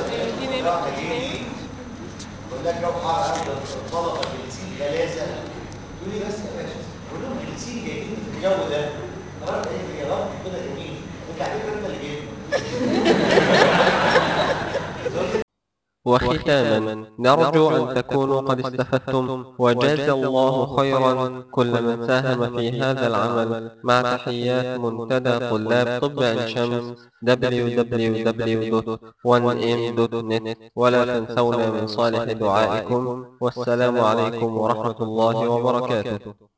بقول لك لو حار عند الطلبة جلسين ثلاثة تقول لي بس يا باشا بقول لهم جلسين جايين في الجو ده قررت ايه يا رب كده جميل انت على فكرة انت اللي جاي وختاما نرجو أن تكونوا قد استفدتم وجاز الله خيرا كل من ساهم في هذا العمل مع تحيات منتدى طلاب طب عين شمس www.1m.net ولا تنسونا من صالح دعائكم والسلام عليكم ورحمة الله وبركاته